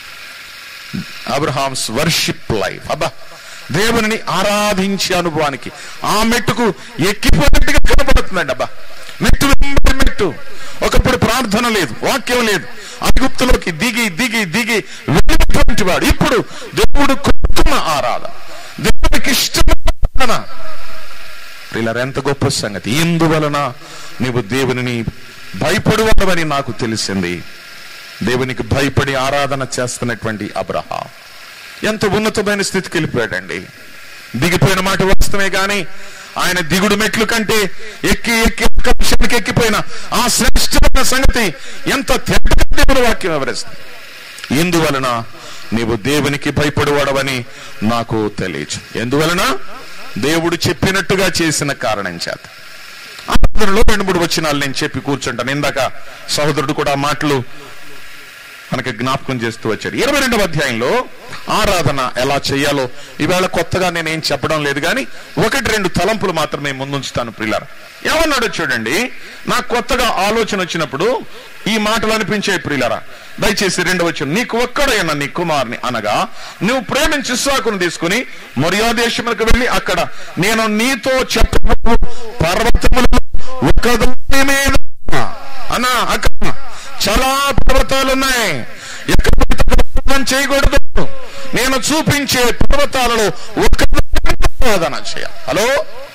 అబ్రహామ్స్ వర్షిప్ లైఫ్ అబ్బా దేవుని ఆరాధించే అనుభవానికి ఆ మెట్టుకు ఎక్కిపోయినట్టుగా కనబడుతుందండి అబ్బా మెట్టు వెంబడి మెట్టు ఒకప్పుడు ప్రార్థన లేదు వాక్యం లేదు అగుప్తులోకి దిగి దిగి దిగి వెళ్ళినటువంటి వాడు ఇప్పుడు దేవుడు కొట్టున్న ఆరాధన దేవుడికి ఇష్టమైన ఆరాధన ప్రియులారా, ఎంత గొప్ప సంగతి ఇందువలన నీవు దేవునిని భయపడువని నాకు తెలిసింది దేవునికి భయపడి ఆరాధన చేస్తున్నటువంటి అబ్రహా ఎంత ఉన్నతమైన స్థితికి వెళ్ళిపోయాడండి దిగిపోయిన మాట వాస్తవమే గాని ఆయన దిగుడు మెట్లు కంటే ఎక్కి ఎక్కి ఆకాశానికి ఎక్కిపోయిన ఆ శ్రేష్టమైన సంగతి ఎంత తేటగా దేవుని వాక్యం వివరిస్తుంది ఇందువలన నీవు దేవునికి భయపడువాడవని నాకు తెలియచ్చు ఎందువలన దేవుడు చెప్పినట్టుగా చేసిన కారణం చేత ఆరాధనలో రెండు మూడు వచనాలు నేను చెప్పి కూర్చుంటాను ఇందాక సహోదరుడు కూడా ఆ మాటలు మనకి జ్ఞాపకం చేస్తూ వచ్చాడు ఇరవై రెండవ అధ్యాయంలో ఆరాధన ఎలా చేయాలో ఈవేళ కొత్తగా నేనేం చెప్పడం లేదు కానీ ఒకటి రెండు తలంపులు మాత్రమే ముందుంచుతాను ప్రియులారా ఏమన్నాడు చూడండి నాకు కొత్తగా ఆలోచన వచ్చినప్పుడు ఈ మాటలు అనిపించే ప్రియులారా దయచేసి రెండవ వచ్చిన నీకు ఒక్కడైన నీ కుమార్ని అనగా నువ్వు ప్రేమించి ఇస్సాకును తీసుకుని మొర్యాదేశములకు వెళ్ళి అక్కడ నేను నీతో చెప్పబో పర్వతములు ఒకదాని మీద అన్నా అక్కడ చాలా పర్వతాలు ఉన్నాయి ఎక్కడ పడితే అక్కడ ప్రార్థన చేయకూడదు నేను చూపించే పర్వతాలలో ఒక ప్రార్థన చేయ హలో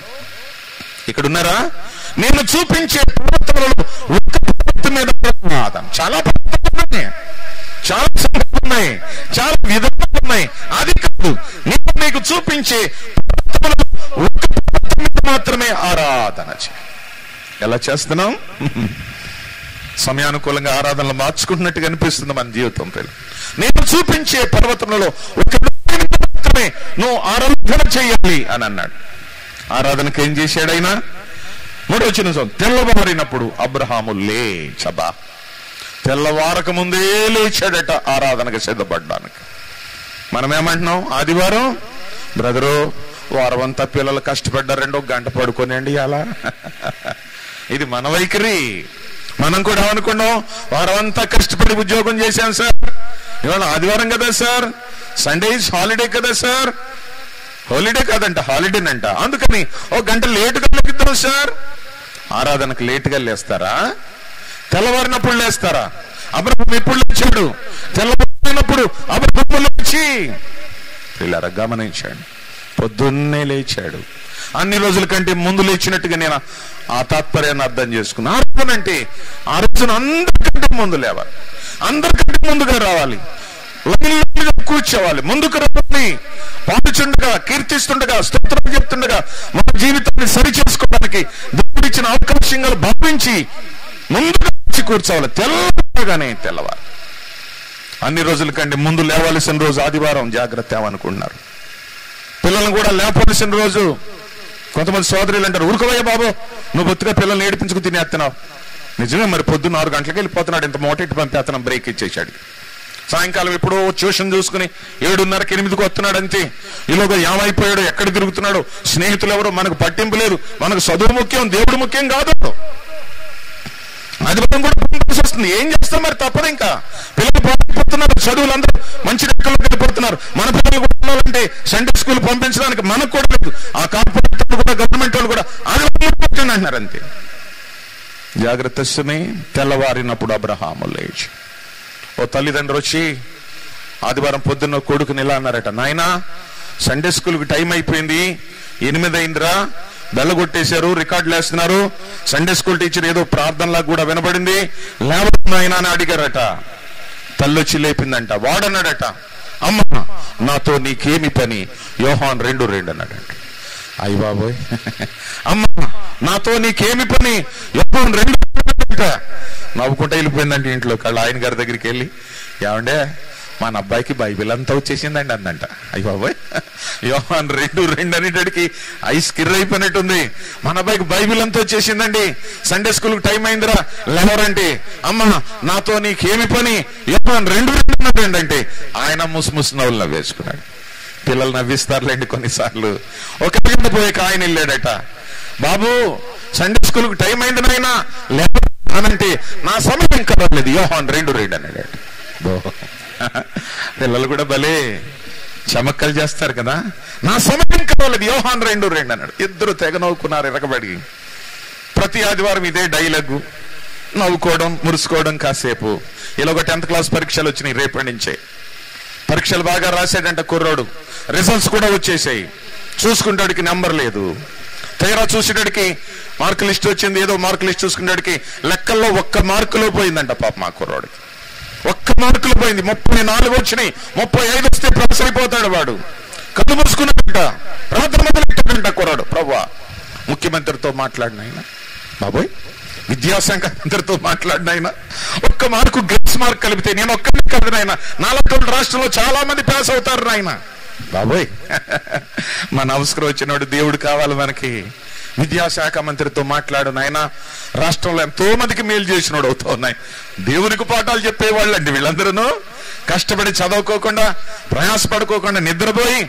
ఇక్కడ ఉన్నారా నేను చూపించే పర్వతాలలో ఒక పర్వతం మీద ప్రార్థన చాలా పర్వతాలు ఉన్నాయి చాలా సంగతులు ఉన్నాయి చాలా విధానాలు ఉన్నాయి అది కాదు నేను నీకు చూపించే పర్వతములలో ఒక్క పర్వతం మీద మాత్రమే ఆరాధన చేయి ఎలా చేస్తున్నాం సమయానుకూలంగా ఆరాధనలు మార్చుకుంటున్నట్టుగా అనిపిస్తుంది మన జీవితం పిల్లలు నేను చూపించే పర్వతములలో ఒక దాని మీద మాత్రమే నువ్వు ఆరాధన చేయాలి అని అన్నాడు ఆరాధనకు ఏం చేశాడు ఆయన మూడో వచ్చిన తెల్లవారినప్పుడు అబ్రహాము లేచబా తెల్లవారక ముందే లేచాడట ఆరాధనకు సిద్ధపడ్డానికి మనం ఏమంటున్నాం ఆదివారం బ్రదరు వారం అంతా పిల్లలు కష్టపడ్డారు రెండో గంట పడుకోనండి అలా ఇది మన వైఖరి మనం కూడా అనుకున్నాం వారం అంతా కష్టపడి ఉద్యోగం చేశాం సార్ ఇవాళ ఆదివారం కదా సార్ సండే ఇస్ హాలిడే కదా సార్ హాలిడే కాదంట హాలిడేనంట అందుకని ఒక గంట లేటుగా లెక్కిద్దాం సార్ ఆరాధనకు లేటుగా లేస్తారా తెల్లవారినప్పుడు లేస్తారా అబ్రహం ఎప్పుడు లేచాడు తెల్లవారినప్పుడు అబ్రహం లేచి ఇలా గమనించాడు పొద్దున్నే లేచాడు అన్ని రోజుల కంటే ముందు లేచినట్టుగా నేను ఆ తాత్పర్యాన్ని అర్థం చేసుకున్నా ఆరాధన అంటే ఆ రోజున అందరికంటే ముందు లేవాలి అందరికంటే ముందుగా రావాలి లైన్లుగా కూర్చోవాలి ముందుకు రావాలి పాడుచుండగా కీర్తిస్తుండగా స్తోత్రం చెప్తుండగా మన జీవితాన్ని సరి చేసుకోవడానికి దేవుడిచ్చిన అవకాశంగా భావించి ముందుగా వచ్చి కూర్చోవాలి తెల్లగానే తెల్లవారు అన్ని రోజుల కంటే ముందు లేవాల్సిన రోజు ఆదివారం జాగ్రత్త అనుకుంటున్నారు పిల్లలను కూడా లేపాల్సిన రోజు కొంతమంది సోదరులు అంటారు ఊరుకోవయ్య బాబు నువ్వు బొత్తుగా పిల్లల్ని ఏడిపించుకు తినేస్తున్నావు నిజమే మరి పొద్దున్న ఆరు గంటలకు వెళ్ళిపోతున్నాడు ఇంత మోటెట్టి పంపేతనం బ్రేక్ ఇచ్చేసాడు సాయంకాలం ఎప్పుడో ట్యూషన్ చూసుకుని ఏడున్నరకి ఎనిమిదికి వస్తున్నాడు అంతే ఈలోగా ఏమైపోయాడు ఎక్కడ తిరుగుతున్నాడు స్నేహితులు ఎవరు మనకు పట్టింపు లేదు మనకు చదువు ముఖ్యం దేవుడు ముఖ్యం కాదు అది మనం కూడా పంపించాల్సి వస్తుంది ఏం చేస్తాం మరి తప్పదు ఇంకా పిల్లలు పాడైపోతున్నారు చదువులు అందరూ మంచి రెక్కలోకి వెళ్ళిపోతున్నారు మన పిల్లలు కూడా ఉండాలంటే సండే స్కూల్ పంపించడానికి మనకు కూడా లేదు ఆ కార్పొరేట్ వాళ్ళు కూడా గవర్నమెంట్ వాళ్ళు కూడా అది పంపించండి అంటున్నారు అంతే జాగ్రత్త సుమి తెల్లవారినప్పుడు అబ్రహాము లేచి ఓ తల్లిదండ్రులు వచ్చి ఆదివారం పొద్దున్న కొడుకుని ఇలా అన్నారట నాయనా సండే స్కూల్కి టైం అయిపోయింది ఎనిమిది అయిందిరా బెల్ల కొట్టేశారు రికార్డులు వేస్తున్నారు సండే స్కూల్ టీచర్ ఏదో ప్రార్థనలా కూడా వినబడింది లేవడం నాయనా అని అడిగారట తల్లి వచ్చి లేపిందంట వాడన్నాడట అమ్మ నాతో నీకేమి పని యోహాన్ రెండు రెండు అన్నాడట అయ్య బాబోయ్ అమ్మ నాతో నీకేమి పని యోహాన్ రెండు అన్నాడట నవ్వుకుంటా వెళ్ళిపోయిందంటే ఇంట్లో కళ్ళ ఆయన గారి దగ్గరికి వెళ్ళి ఏమండే మన అబ్బాయికి బైబిల్ అంతా వచ్చేసిందండి అందంట అయ్య బాబోయ్ యోహాన్ రెండు రెండు అనేటడికి ఐస్ కిర్ర అయిపోయినట్టుంది మన అబ్బాయికి బైబిల్ అంతా వచ్చేసిందండి సండే స్కూల్ టైం అయిందిరా లేవరంటే అమ్మ నాతో నీకేమి పని యోహాన్ రెండు రెండు అన్నాడండి అంటే ఆయన ముసు ముసు నవ్వులు నవ్వేసుకున్నాడు పిల్లలు నవ్విస్తారులేండి కొన్నిసార్లు ఒక గంట పోయాక ఆయన వెళ్ళాడట బాబు సండే స్కూల్ కు టైం అయింది నాయన అనంటే నా సమయం కదలేదు యోహాన్ రెండు రెండు అన్నాడు బో. పిల్లలు కూడా భలే చమక్కలు చేస్తారు కదా నా సమయం కదలేదు యోహాన్ రెండు రెండు అన్నాడు ఇద్దరు తెగ నవ్వుకున్నారు ఎరగబడి ప్రతి ఆదివారం ఇదే డైలాగు నవ్వుకోవడం మురుసుకోవడం కాసేపు ఇలా ఒక టెన్త్ క్లాస్ పరీక్షలు వచ్చినాయి రేపటి నుంచే పరీక్షలు బాగా రాశాడంట కుర్రోడు రిజల్ట్స్ కూడా వచ్చేసాయి చూసుకుంటాడికి నెంబర్ లేదు తీరా చూసేటడికి మార్క్ లిస్ట్ వచ్చింది ఏదో మార్క్ లిస్ట్ చూసుకునేటికి లెక్కల్లో ఒక్క మార్కులో పోయిందంట పాప మా కుర్రోడికి ఒక్క మార్కులు పోయింది ముప్పై నాలుగు వచ్చినాయి ముప్పై ఐదు వస్తే ప్రొఫెసర్ అయిపోతాడు వాడు కళ్ళు మూసుకున్నాడంట ప్రార్థన మొదలెట్టాడంట కుర్రాడు ప్రభా ముఖ్యమంత్రితో మాట్లాడిన ఆయన బాబోయ్ విద్యాశాఖ మంత్రితో మాట్లాడిన ఆయన ఒక్క మార్కు గ్రేస్ మార్క్ కలిపితే నేను ఒక్కరిని కాదు నాయన నాలుగు రాష్ట్రంలో చాలా మంది పాస్ అవుతారు నాయన బాబోయ్ మన అవసరం వచ్చినోడు దేవుడు కావాలి మనకి విద్యాశాఖ మంత్రితో మాట్లాడు నాయన రాష్ట్రంలో ఎంతో మందికి మేలు చేసినోడు అవుతా ఉన్నాయి దేవునికి పాఠాలు చెప్పేవాళ్ళు అండి వీళ్ళందరూ కష్టపడి చదువుకోకుండా ప్రయాసపడుకోకుండా నిద్రపోయి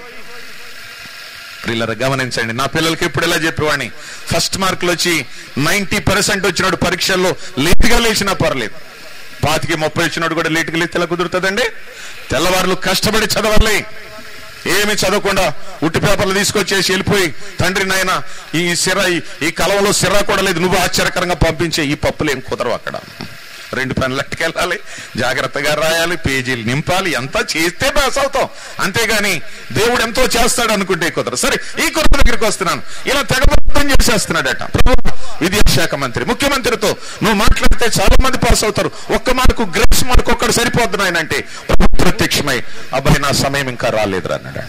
ప్రిల్లర గమనించండి నా పిల్లలకి ఎప్పుడు ఎలా చెప్పేవాడిని ఫస్ట్ మార్కులు వచ్చి నైన్టీ పర్సెంట్ వచ్చినాడు పరీక్షల్లో లేట్గా లేచినా పర్లేదు పాతికి ముప్పై వచ్చినాడు కూడా లేట్గా లేచి ఎలా కుదురుతుందండి తెల్లవారులు కష్టపడి చదవాలి ఏమి చదవకుండా ఉట్టి పేపర్లు తీసుకొచ్చేసి వెళ్ళిపోయి తండ్రి నాయన ఈ సిర ఈ- ఈ కలవలో సిర కూడా లేదు నువ్వు ఆశ్చర్యకరంగా పంపించే ఈ పప్పులు ఏం కుదరవు అక్కడ రెండు పనులు అట్టుకెళ్ళాలి జాగ్రత్తగా రాయాలి పేజీలు నింపాలి ఎంత చేస్తే పాస్ అవుతాం అంతేగాని దేవుడు ఎంతో చేస్తాడు అనుకుంటే కుదరదు సరే ఈ కుర్ర దగ్గరికి వస్తున్నాను ఇలా తెగబడుతూ ప్రార్థన చేసేస్తున్నాడట ప్రభు విద్యాశాఖ మంత్రి ముఖ్యమంత్రితో నువ్వు మాట్లాడితే చాలా మంది పాస్ అవుతారు ఒక్క మార్కు గ్రేస్ మార్కు ఒక్కడు సరిపోద్దు ఆయన అంటే ప్రభు ప్రత్యక్షమై అబ్బాయి నా సమయం ఇంకా రాలేదురా అన్నాడు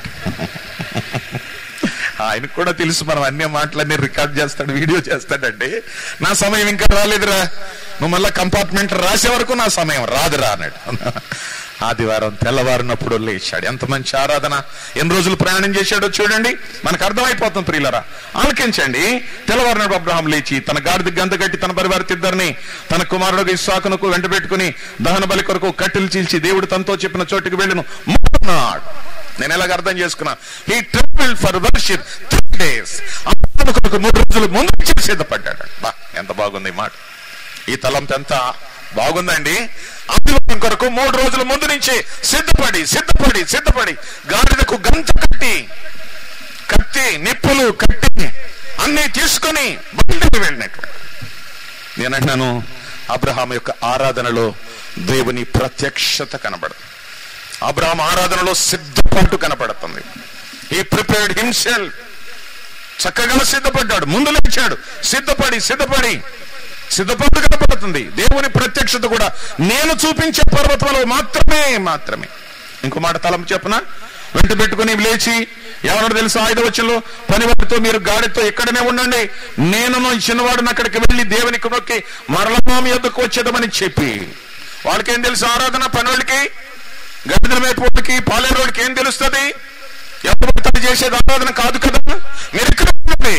ఆయనకు కూడా తెలుసు మనం అన్ని మాటలన్నీ రికార్డ్ చేస్తాడు వీడియో చేస్తాడండి నా సమయం ఇంకా రాలేదురా నువ్వు మళ్ళా కంపార్ట్మెంట్ రాసే వరకు నా సమయం రాదురా అన్నాడు ఆదివారం తెల్లవారినప్పుడు లేచాడు ఎంత మంచి ఆరాధన ఎన్ని రోజులు ప్రయాణం చేశాడో చూడండి మనకు అర్థమైపోతుంది ప్రియులరా ఆలకించండి తెల్లవారినాడు అబ్రహాం లేచి తన గాడిద గంత కట్టి తన పరివారి ఇద్దరిని తన కుమారుడు ఇస్సాకునకు వెంట పెట్టుకుని దహన బలి కొరకు కట్టెలు చీల్చి దేవుడు తనతో చెప్పిన చోటుకి వెళ్ళను మూడునాడు నేను ఎలాగ అర్థం చేసుకున్నా he travel for worship three days కొరకు మూడు రోజులు ముందు నుంచి సిద్ధపడ్డాడు బా ఎంత బాగుంది ఈ మాట ఈ తలంపు ఎంత బాగుందండి ఆదివారం కొరకు మూడు రోజుల ముందు నుంచి సిద్ధపడి సిద్ధపడి సిద్ధపడి గాడిదకు గంత కట్టి కత్తి నిప్పులు కట్టి అన్ని తీసుకొని బయటికి వెళ్ళినటువంటి నేనంటున్నాను అబ్రహాం యొక్క ఆరాధనలో దేవుని ప్రత్యక్షత కనబడదు అబ్రహాం ఆరాధనలో సిద్ధపాటు కనపడుతుంది ఈ ప్రిపేర్డ్ హిమ్సెల్ఫ్ చక్కగా సిద్ధపడ్డాడు ముందు లేచాడు సిద్ధపడి సిద్ధపడి సిద్ధపాటు కనపడుతుంది దేవుని ప్రత్యక్షత కూడా నేను చూపించే పర్వతంలో మాత్రమే మాత్రమే ఇంకో మాట తలం చెప్పన వెంట పెట్టుకుని లేచి ఎవరో తెలుసు ఆయుధ వచ్చంలో పనివారితో మీరు గాడితో ఇక్కడనే ఉండండి నేను చిన్నవాడిని అక్కడికి వెళ్ళి దేవునికి మొక్కి మరలా మీ యొద్దకు వచ్చేదమని చెప్పి వాళ్ళకేం తెలుసు ఆరాధన పనులకి గడ్డల మేపోడికి పాలేరోడికి ఏం తెలుస్తుంది ఎవరు తను చేసేది ఆరాధన కాదు కదా మీరు ఇక్కడ ఉండండి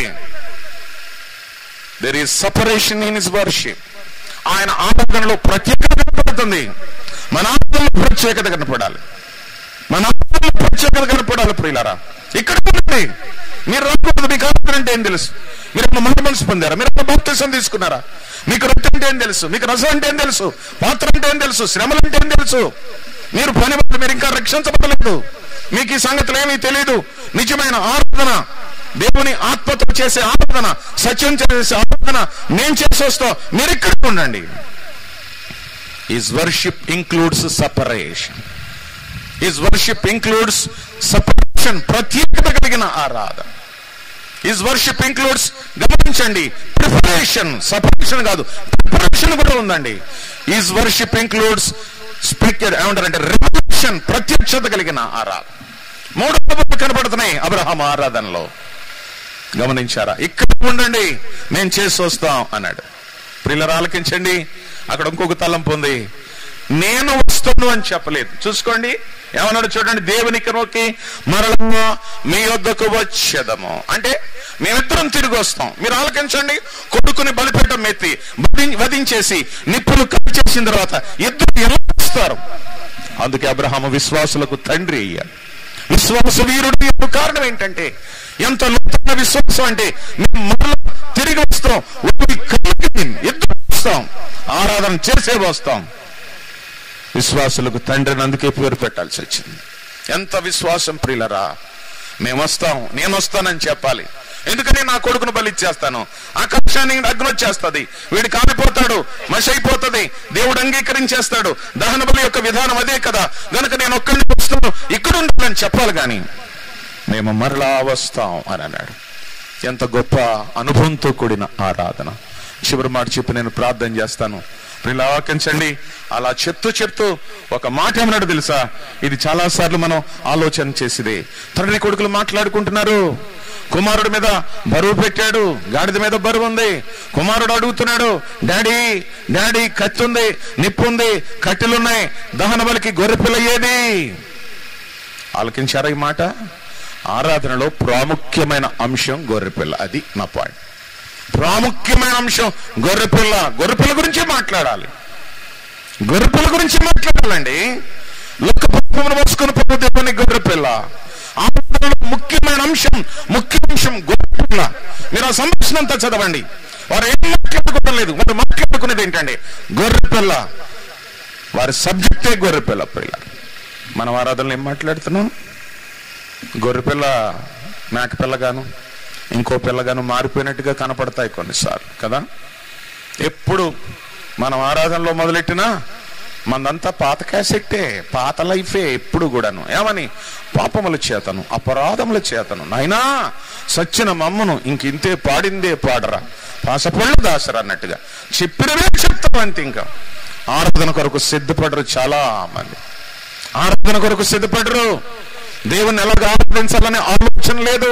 there is separation in is worship ఆయన ఆరాధనలో ప్రత్యేకత కనపడుతుంది మన ఆరాధనలో ప్రత్యేకత కనపడాలి మన ఆరాధనలో ప్రత్యేకత కనపడాలి ప్రియులారా ఇక్కడ ఉండండి మీరు రాకూడదు మీకు ఆరాధన అంటే ఏం తెలుసు మీరు ఏమన్నా మన మనసు పొందారా మీరు ఏమన్నా బాప్తిసం తీసుకున్నారా మీకు రొట్టె అంటే ఏం తెలుసు మీకు రసం అంటే ఏం తెలుసు పాత్ర అంటే ఏం తెలుసు శ్రమలు అంటే ఏం తెలుసు మీరు పని వాళ్ళు మీరు ఇంకా రక్షించబడలేదు మీకు ఈ సంగతులు ఏమీ తెలియదు నిజమైన ఆరాధన దేవుని ఆత్మతో చేసే ఆరాధన సత్యం చేసే ఆరాధన నేను చేసి వస్తా మీరు ఇక్కడ ఉండండి is worship includes separation is worship includes separation ప్రత్యేకత కలిగిన ఆరాధన ఈజ్ వర్షిప్ ఇంక్లూడ్స్ గమనించండి ప్రిపరేషన్ సపరేషన్ కాదు ప్రిపరేషన్ కూడా ఉందండి ఈజ్ వర్షిప్ ఇంక్లూడ్స్ స్పీకర్ ఏమంటారంటే రెవల్యూషన్ ప్రత్యక్షత కలిగిన ఆరాధన మూడు పద్ధతులు కనబడుతున్నాయి అబ్రహాం ఆరాధనలో గమనించారా ఇక్కడ ఉండండి నేను చేసి వస్తాం అన్నాడు ప్రిల్లరు ఆలకించండి అక్కడ ఇంకొక తలంపు ఉంది నేను వస్తాను అని చెప్పలేదు చూసుకోండి ఏమన్నాడు చూడండి దేవునికి నోకి మరలా మీ వద్దకు వచ్చేదము అంటే మేమిద్దరం తిరిగి వస్తాం మీరు ఆలకించండి కొడుకుని బలిపెట్టం మెత్తి వధిం- వధించేసి నిప్పులు కట్ చేసిన తర్వాత ఇద్దరు ఎలా వస్తారు అందుకే అబ్రహాము విశ్వాసులకు తండ్రి అయ్యాడు విశ్వాస వీరుడు యొక్క కారణం ఏంటంటే ఎంత లోతైన విశ్వాసం అంటే మేము మరలా తిరిగి వస్తాం ఒకరి కలిగి ఇద్దరు వస్తాం ఆరాధన చేసే వస్తాం విశ్వాసులకు తండ్రిని అందుకే పేరు పెట్టాల్సి వచ్చింది ఎంత విశ్వాసం ప్రియులరా మేము వస్తాం నేను వస్తానని చెప్పాలి ఎందుకని నా కొడుకును బలిచ్చేస్తాను ఆకాశాన్ని అగ్ని వచ్చేస్తుంది వీడు కాలిపోతాడు మసి అయిపోతుంది దేవుడు అంగీకరించేస్తాడు దహన బలి యొక్క విధానం అదే కదా గనుక నేను ఒక్కడిని వస్తాను ఇక్కడ ఉండాలని చెప్పాలి గాని మేము మరలా వస్తాం అని అన్నాడు ఎంత గొప్ప అనుభవంతో కూడిన ఆరాధన చివరి మాట చెప్పి నేను ప్రార్థన చేస్తాను ఇలా ఆలకించండి అలా చెప్తూ చెప్తూ ఒక మాట ఏమన్నాడు తెలుసా ఇది చాలా సార్లు మనం ఆలోచన చేసిదే తండ్రి కొడుకులు మాట్లాడుకుంటున్నారు కుమారుడి మీద బరువు పెట్టాడు గాడిద మీద బరువు ఉంది కుమారుడు అడుగుతున్నాడు డాడీ డాడీ కత్తి ఉంది నిప్పు ఉంది కట్టెలున్నాయి దహన బలికి గొర్రె పిల్ల ఏది ఆలకించారా ఈ మాట ఆరాధనలో ప్రాముఖ్యమైన అంశం గొర్రెపిల్ల అది నా పాయింట్ ప్రాముఖ్యమైన అంశం గొర్రెపిల్ల గొర్రెపిల్ల గురించి మాట్లాడాలి గొర్రెపిల్ల గురించి మాట్లాడాలండి లొక్క పప్పును మోసుకుని పప్పు దేవుని గొర్రెపిల్ల ఆరాధనలో ముఖ్యమైన అంశం ముఖ్య అంశం గొర్రెపిల్ల మీరు ఆ సంభాషణ అంతా చదవండి వారు ఏం మాట్లాడుకోవడం లేదు వారు మాట్లాడుకునేది ఏంటండి గొర్రెపిల్ల వారి సబ్జెక్టే గొర్రెపిల్ల పిల్ల మనం ఆరాధనలో ఏం మాట్లాడుతున్నాం గొర్రెపిల్ల మేకపిల్ల గాను ఇంకో పిల్లగాను మారిపోయినట్టుగా కనపడతాయి కొన్నిసార్లు కదా ఎప్పుడు మనం ఆరాధనలో మొదలెట్టినా మందంతా పాత క్యాసెట్టే పాత లైఫే ఎప్పుడు కూడాను ఏమని పాపముల చేతను అపరాధముల చేతను నాయనా సచ్చిన మమ్మను ఇంకింతే పాడిందే పాడరా పాసపళ్ళు దాసరా అన్నట్టుగా చెప్పినవే చెప్తాం అంతే ఇంకా ఆరాధన కొరకు సిద్ధపడరు చాలా మంది ఆరాధన కొరకు సిద్ధపడరు దేవుని ఎలాగ ఆరాధించాలనే ఆలోచన లేదు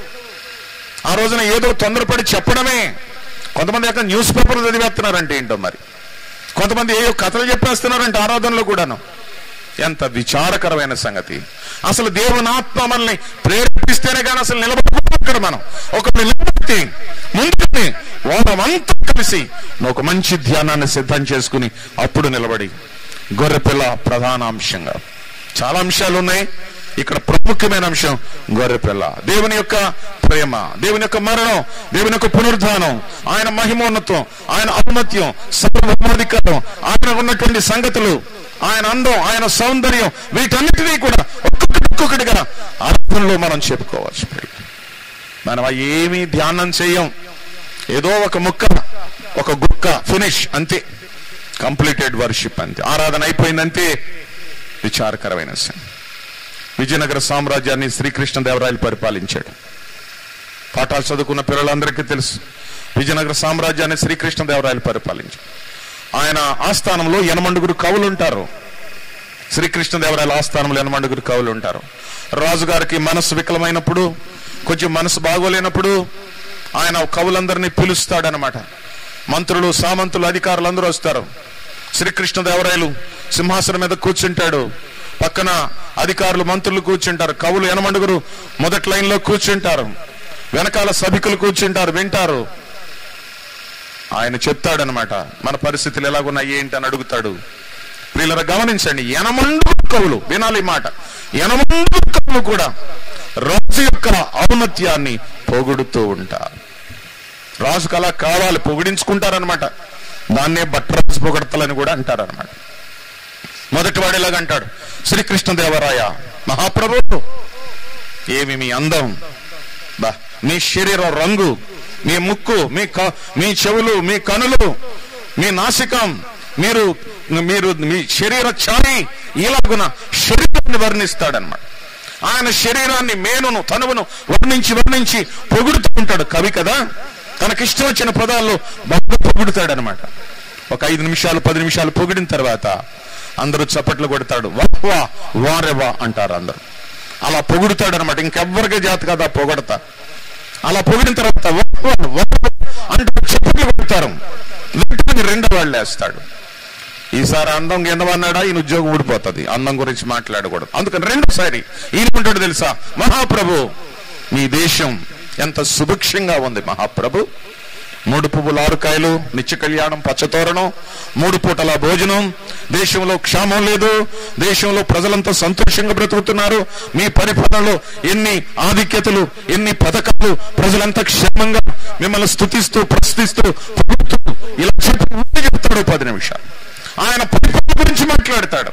ఆ రోజున ఏదో తొందరపడి చెప్పడమే కొంతమంది యొక్క న్యూస్ పేపర్లు చదివేస్తున్నారంటే ఏంటో మరి కొంతమంది ఏయో కథలు చెప్పేస్తున్నారంటే ఆరాధనలో కూడాను ఎంత విచారకరమైన సంగతి అసలు దేవుని ఆత్మ మనల్ని ప్రేరేపిస్తేనే కానీ అసలు నిలబడుకోక్కడ మనం ఒక నిలబడితే ముందుకుని వారమంతా కలిసి ఒక మంచి ధ్యానాన్ని సిద్ధం చేసుకుని అప్పుడు నిలబడి గొర్రెపిల్ల ప్రధాన అంశంగా చాలా అంశాలు ఉన్నాయి ఇక్కడ ప్రముఖమైన అంశం గొర్రెపిల్ల దేవుని యొక్క ప్రేమ దేవుని యొక్క మరణం దేవుని యొక్క పునరుద్ధానం ఆయన మహిమోన్నతం ఆయన ఔన్నత్యం సర్వోధికారం ఆయన ఉన్నటువంటి సంగతులు ఆయన అందం ఆయన సౌందర్యం వీటన్నిటినీ కూడా ఒక్కొక్కటి ఒక్కొక్కటిగా అర్థంలో మనం చెప్పుకోవచ్చు మనం అవి ఏమీ ధ్యానం చేయం ఏదో ఒక ముక్క ఒక గుక్క ఫినిష్ అంతే కంప్లీటెడ్ వర్షిప్ అంతే ఆరాధన అయిపోయిందంతే విచారకరమైన సంగతి విజయనగర సామ్రాజ్యాన్ని శ్రీకృష్ణదేవరాయలు పరిపాలించాడు పాఠాలు చదువుకున్న పిల్లలందరికీ తెలుసు విజయనగర సామ్రాజ్యాన్ని శ్రీకృష్ణదేవరాయలు పరిపాలించాడు ఆయన ఆస్థానంలో ఎనమండుగురు కవులు ఉంటారు శ్రీకృష్ణదేవరాయల ఆస్థానంలో ఎనమండుగురు కవులు ఉంటారు రాజుగారికి మనసు వికలమైనప్పుడు కొంచెం మనసు బాగోలేనప్పుడు ఆయన కవులందరినీ పిలుస్తాడనమాట మంత్రులు సామంతులు అధికారులు అందరూ వస్తారు శ్రీకృష్ణదేవరాయలు సింహాసనం మీద కూర్చుంటాడు పక్కన అధికారులు మంత్రులు కూర్చుంటారు కవులు ఎనమండుగురు మొదటి లైన్ లో కూర్చుంటారు వెనకాల సభికులు కూర్చుంటారు వింటారు ఆయన చెప్తాడనమాట మన పరిస్థితులు ఎలాగున్నాయి ఏంటి అని అడుగుతాడు వీళ్ళ గమనించండి ఎనమండుగురు కవులు వినాలి ఈ మాట ఎనమండుగురు కవులు కూడా రాజు యొక్క ఔన్నత్యాన్ని పొగుడుతూ ఉంటారు రాజుకు అలా కావాలి పొగిడించుకుంటారనమాట దాన్నే భట్రాజు పొగడతలని కూడా అంటారనమాట మొదటి వాడు ఇలాగ అంటాడు శ్రీకృష్ణదేవరాయ మహాప్రభు ఏమి మీ అందం బా మీ శరీర రంగు మీ ముక్కు మీ క- మీ చెవులు మీ కనులు మీ నాసికం మీరు మీరు మీ శరీర ఛాయి ఇలాగున శరీరాన్ని వర్ణిస్తాడనమాట ఆయన శరీరాన్ని మేనును తనువును వర్ణించి వర్ణించి పొగుడుతూ ఉంటాడు కవి కదా తనకిష్టం వచ్చిన పదాల్లో బాగా పొగుడుతాడనమాట ఒక ఐదు నిమిషాలు పది నిమిషాలు పొగిడిన తర్వాత అందరూ చప్పట్లు కొడతాడు వా వారెవా అంటారు అందరూ అలా పొగుడుతాడు అనమాట ఇంకెవ్వరికి జాత కదా పొగడతా అలా పొగిడిన తర్వాత వా, వా, వా అంటూ చప్పట్లు కొడతారు వెంటనే రెండో వాళ్ళు వేస్తాడు ఈసారి అందం కిందవన్నాడా ఈయన ఉద్యోగం ఊడిపోతుంది అందం గురించి మాట్లాడకూడదు అందుకని రెండోసారి ఈయన ఉంటాడు తెలుసా మహాప్రభు మీ దేశం ఎంత సుభిక్షంగా ఉంది మహాప్రభు మూడు పువ్వులు ఆరు కాయలు నిత్య కళ్యాణం పచ్చతోరణం మూడు పూటల భోజనం దేశంలో క్షామం లేదు దేశంలో ప్రజలంతా సంతోషంగా బ్రతుకుతున్నారు మీ పరిపాలనలో ఎన్ని ఆధిక్యతలు ఎన్ని పథకాలు ప్రజలంతా క్షేమంగా మిమ్మల్ని స్తుతిస్తూ ప్రశ్నిస్తూ పొగుడుతూ ఇలా చెప్పి ఊరి చెప్తాడు పది నిమిషాలు ఆయన పరిపాలన గురించి మాట్లాడతాడు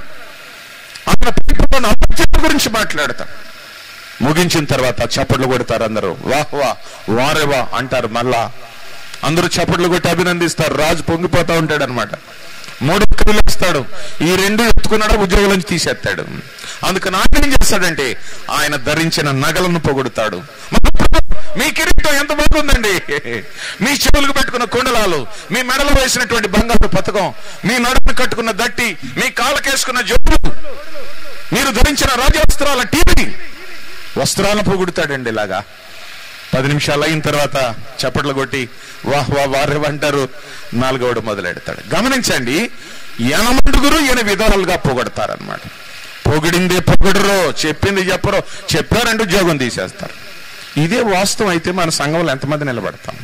ఆయన పరిపాలన అపత్యం గురించి మాట్లాడతాడు ముగించిన తర్వాత చప్పట్లు కొడతారు అందరూ వాహ్ వా వారే వా అంటారు మళ్ళా అందరూ చప్పట్లు కొట్టి అభినందిస్తారు రాజు పొంగిపోతా ఉంటాడు అనమాట మూడు కవులు వస్తాడు ఈ రెండు ఎత్తుకున్నాడు ఉద్యోగం నుంచి తీసేస్తాడు అందుకని ఆయన ఏం చేస్తాడంటే ఆయన ధరించిన నగలను పొగుడుతాడు మహాప్రభు, మీ కిరీటం ఎంత బాగుందండి మీ చెవులకు పెట్టుకున్న కుండలాలు మీ మెడలో వేసినటువంటి బంగారు పథకం మీ నడుము కట్టుకున్న దట్టి మీ కాళ్ళకేసుకున్న జబ్బులు మీరు ధరించిన రాజవస్త్రాల టీవీ వస్త్రాలను పొగుడుతాడండి ఇలాగా పది నిమిషాలు అయిన తర్వాత చప్పట్లు కొట్టి వాహ్ వా వారే అంటారు నాలుగవడు మొదలెడతాడు గమనించండి ఎనమండుగురు ఈయన విధాలుగా పొగడతారనమాట పొగిడిందే పొగడరు చెప్పింది చెప్పరు చెప్పారంటే ఉద్యోగం తీసేస్తారు ఇదే వాస్తవం అయితే మన సంఘంలో ఎంతమంది నిలబడతాం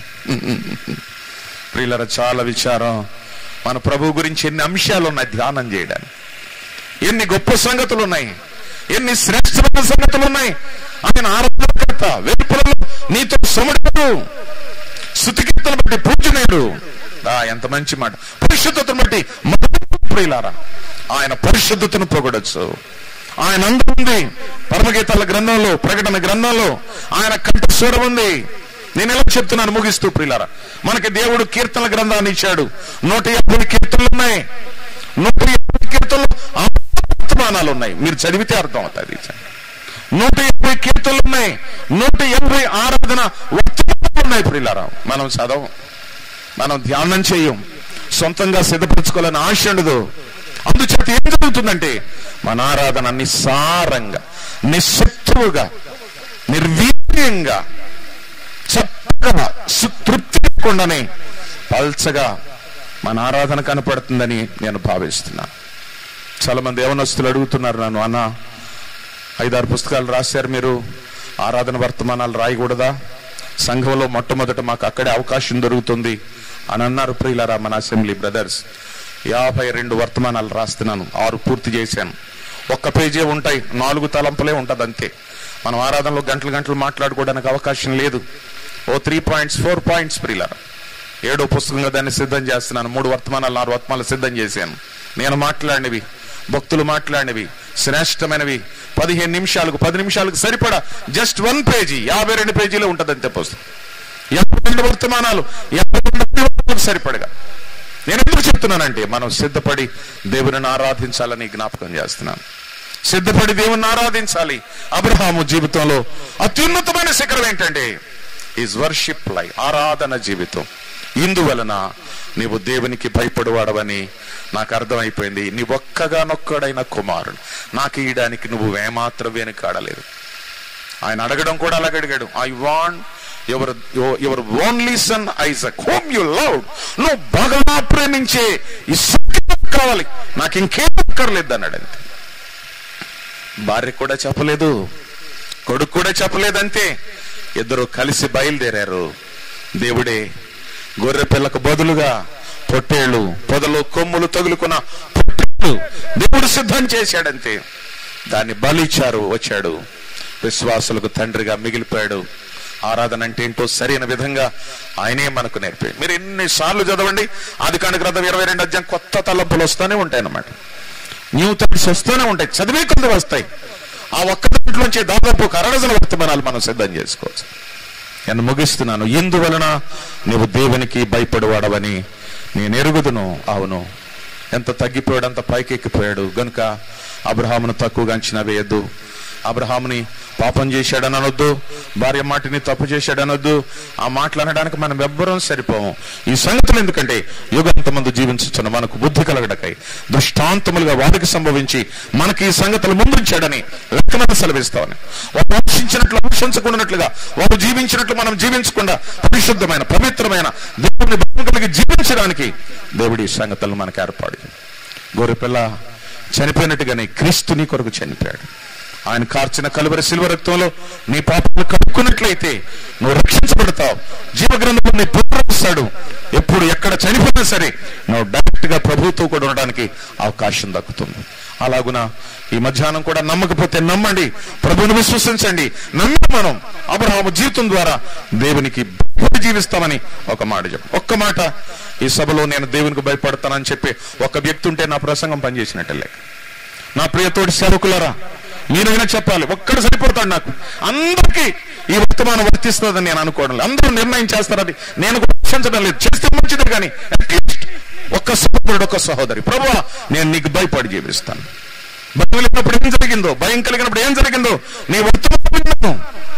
ప్రియులర చాలా విచారం మన ప్రభు గురించి ఎన్ని అంశాలు ఉన్నాయి ధ్యానం చేయడానికి ఎన్ని గొప్ప సంగతులు ఉన్నాయి ఎన్ని శ్రేష్టమైన సంగతులు ఉన్నాయి ఆయన ఆరాధనకర్త వెలుపులలో నీతో సముడు స్థుతికీర్తన బట్టి పూజనీయుడు ఆ, ఎంత మంచి మాట పరిశుద్ధతను బట్టి ప్రియులారా ఆయన పరిశుద్ధతను పొగడచ్చు ఆయన అందం ఉంది పరమగీతాల గ్రంథంలో ప్రకటన గ్రంథంలో ఆయన కంఠ స్వరం ఉంది నేను ఎలా చెప్తున్నాను ముగిస్తూ ప్రియులారా మనకి దేవుడు కీర్తనల గ్రంథాన్ని ఇచ్చాడు నూట యాభై కీర్తనలు ఉన్నాయి నూట యాభై కీర్తనలు ఆ వర్తమానాలు ఉన్నాయి మీరు చదివితే అర్థం అవుతుంది నూట ఎనభై కీర్తనలు ఉన్నాయి నూట ఎనభై ఆరాధన వర్తమానాలు ఉన్నాయి ప్రియులారా మనం చదవం మనం ధ్యానం చేయం సొంతంగా సిద్ధపరచుకోవాలని ఆశ ఉండదు అందుచేత ఏం జరుగుతుందంటే మన ఆరాధన నిస్సారంగా నిస్సత్తువుగా నిర్వీర్యంగా చక్కగా తృప్తి లేకుండానే పల్చగా మన ఆరాధన కనపడుతుందని నేను భావిస్తున్నాను చాలా మంది యవనస్తులు అడుగుతున్నారు నన్ను అన్న ఐదారు పుస్తకాలు రాశారు మీరు ఆరాధన వర్తమానాలు రాయకూడదా సంఘంలో మొట్టమొదట మాకు అక్కడే అవకాశం దొరుకుతుంది అని అన్నారు ప్రియులారా మన అసెంబ్లీ బ్రదర్స్ యాభై రెండు వర్తమానాలు రాస్తున్నాను ఆరు పూర్తి చేశాను ఒక్క పేజీ ఉంటాయి నాలుగు తలంపులే ఉంటుంది అంతే మనం ఆరాధనలో గంటలు గంటలు మాట్లాడుకోవడానికి అవకాశం లేదు ఓ త్రీ పాయింట్స్ ఫోర్ పాయింట్స్ ప్రియులారా ఏడో పుస్తకంగా దాన్ని సిద్ధం చేస్తున్నాను మూడు వర్తమానాలు ఆరు వర్తమానాలు సిద్ధం చేశాను నేను మాట్లాడినవి భక్తులు మాట్లాడినవి శ్రేష్టమైనవి పదిహేను నిమిషాలకు పది నిమిషాలకు సరిపడా జస్ట్ వన్ పేజీ యాభై రెండు పేజీలో ఉంటుంది అంతే పుస్తకం యాభై రెండు వర్తమానాలు యాభై రెండు అభివర్తనాలకు సరిపడగా నేను ఎందుకు చెప్తున్నానంటే మనం సిద్ధపడి దేవుని ఆరాధించాలని జ్ఞాపకం చేస్తున్నాను సిద్ధపడి దేవుని ఆరాధించాలి అబ్రహాము జీవితంలో అత్యున్నతమైన శిఖరం ఏంటంటే ఈజ్ వర్షిప్ లై ఆరాధన జీవితం ఇందువలన నీవు దేవునికి భయపడువాడవని నాకు అర్థమైపోయింది నీ ఒక్కగానొక్కడైన కుమారుడు నాకు ఇయడానికి నువ్వు ఏమాత్రం వెనుకాడలేదు ఆయన అడగడం కూడా అలాగ అడిగాడు ఐ వాంట్ ఎవరు ఎవరు only son Isaac whom you love నువ్వు బాగా ప్రేమించే ఇసుక కావాలి నాకు ఇంకేం అక్కర్లేదు అన్నాడు అంతే భార్య కూడా చెప్పలేదు కొడుకు కూడా చెప్పలేదంతే ఇద్దరు కలిసి బయలుదేరారు దేవుడే గొర్రె పిల్లకు బదులుగా పొట్టేళ్ళు పొదలు కొమ్ములు తగులుకున్న పొట్టేళ్ళు దేవుడు సిద్ధం చేశాడంతే దాన్ని బలిచ్చారు వచ్చాడు విశ్వాసులకు తండ్రిగా మిగిలిపోయాడు ఆరాధన అంటే ఏంటో సరైన విధంగా ఆయనే మనకు నేర్పాడు మీరు ఎన్నిసార్లు చదవండి ఆది కాండ గ్రంథం ఇరవై రెండు అధ్యాయం కొత్త తలంపులు వస్తూనే ఉంటాయి అన్నమాట న్యూ థాట్స్ వస్తూనే ఉంటాయి చదివే కొంత వస్తాయి ఆ ఒక్క దాంట్లోంచి దాదాపు ఒక అరడజన వర్తమానాలు మనం సిద్ధం చేసుకోవచ్చు నేను ముగిస్తున్నాను ఎందువలన నువ్వు దేవునికి భయపడవాడవని నేను ఎరుగుదును అవును ఎంత తగ్గిపోయాడు అంత పైకెక్కిపోయాడు గనుక అబ్రహామును తక్కువగా అంచనా వేయద్దు అబ్రహాముని పాపం చేశాడని అనొద్దు భార్య మాటిని తప్పు చేశాడనొద్దు ఆ మాటలు అనడానికి మనం ఎవ్వరం సరిపోము ఈ సంగతులు ఎందుకంటే యుగంతమందు జీవించుచున్న మనకు బుద్ధి కలగడకై దృష్టాంతములుగా వారికి సంభవించి మనకి ఈ సంగతులు ముందుంచాడని లెక్కన సెలవిస్తామని వారు వంశించినట్లు వంశించకుండానట్లుగా వారు జీవించినట్లు మనం జీవించకుండా పరిశుద్ధమైన పవిత్రమైన దేవుని భయం కలిగి జీవించడానికి దేవుడి ఈ సంగతులను మనకు ఏర్పాటు గొర్రెపిల్ల చనిపోయినట్టుగానే క్రీస్తు నీ కొరకు చనిపోయాడు ఆయన కార్చిన కలువరి సిల్వ రక్తంలో నీ పాపాలు కడుక్కున్నట్లయితే నువ్వు రక్షించబడతావు జీవగ్రంథంలో నీ పునరుస్తాడు ఎప్పుడు ఎక్కడ చనిపోయినా సరే నువ్వు డైరెక్ట్ గా ప్రభుత్వం కూడా ఉండడానికి అవకాశం దక్కుతుంది అలాగున ఈ మధ్యాహ్నం కూడా నమ్మకపోతే నమ్మండి ప్రభుని విశ్వసించండి నమ్మి మనం అబ్రహాము జీవితం ద్వారా దేవునికి భయపడి జీవిస్తామని ఒక మాట చెప్పు ఒక్క మాట ఈ సభలో నేను దేవునికి భయపడతానని చెప్పి ఒక వ్యక్తి ఉంటే నా ప్రసంగం పనిచేసినట్టే లెక్క నా ప్రియతోటి సేవకులరా మీరైనా చెప్పాలి ఒక్కడు సరిపడతాడు నాకు అందరికీ ఈ వర్తమానం వర్తిస్తుందని నేను అనుకోవడం లేదు అందరూ నిర్ణయం చేస్తారని నేను కూడా రక్షించడం లేదు చేస్తే మంచిది కానీ అట్లీస్ట్ ఒక్క సహోదరుడు ఒక్క సహోదరి ప్రభు నేను నీకు భయపడి జీవిస్తాను భయం లేనప్పుడు ఏం జరిగిందో భయం కలిగినప్పుడు ఏం జరిగిందో నీ వర్తమానం విన్నాను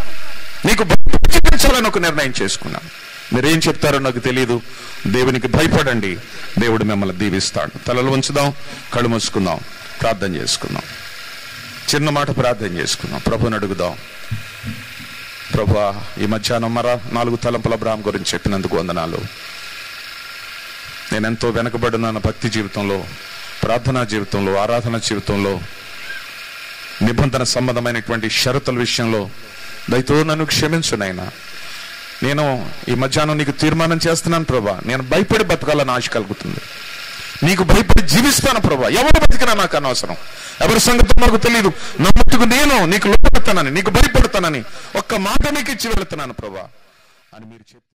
నీకు భయపడి జీవించాలని ఒక నిర్ణయం చేసుకున్నాను మీరేం చెప్తారో నాకు తెలియదు దేవునికి భయపడండి దేవుడు మిమ్మల్ని దీవిస్తాడు తలలు ఉంచుదాం కళ్ళు మూసుకుందాం ప్రార్థన చేసుకుందాం చిన్న మాట ప్రార్థన చేసుకుందాం ప్రభుని అడుగుదాం ప్రభు ఈ మధ్యాహ్నం మర నాలుగు తలంపుల బ్రాహ్మ గురించి చెప్పినందుకు వందనాలు నేను ఎంతో వెనకబడిన భక్తి జీవితంలో ప్రార్థనా జీవితంలో ఆరాధన జీవితంలో నిబంధన సంబంధమైనటువంటి షరతుల విషయంలో దయతో నన్ను క్షమించు నాయనా నేను ఈ మధ్యాహ్నం నీకు తీర్మానం చేస్తున్నాను ప్రభా నేను భయపడి బతకాలని ఆశ కలుగుతుంది నీకు భయపడి జీవిస్తాను ప్రభా ఎవరు బతికినా నాకు అనవసరం ఎవరి సంగతి నాకు తెలియదు నా మట్టుకు నేను నీకు లోపడతానని నీకు భయపడతానని ఒక్క మాట నీకు ఇచ్చి వెళుతున్నాను ప్రభా అని మీరు చెప్పి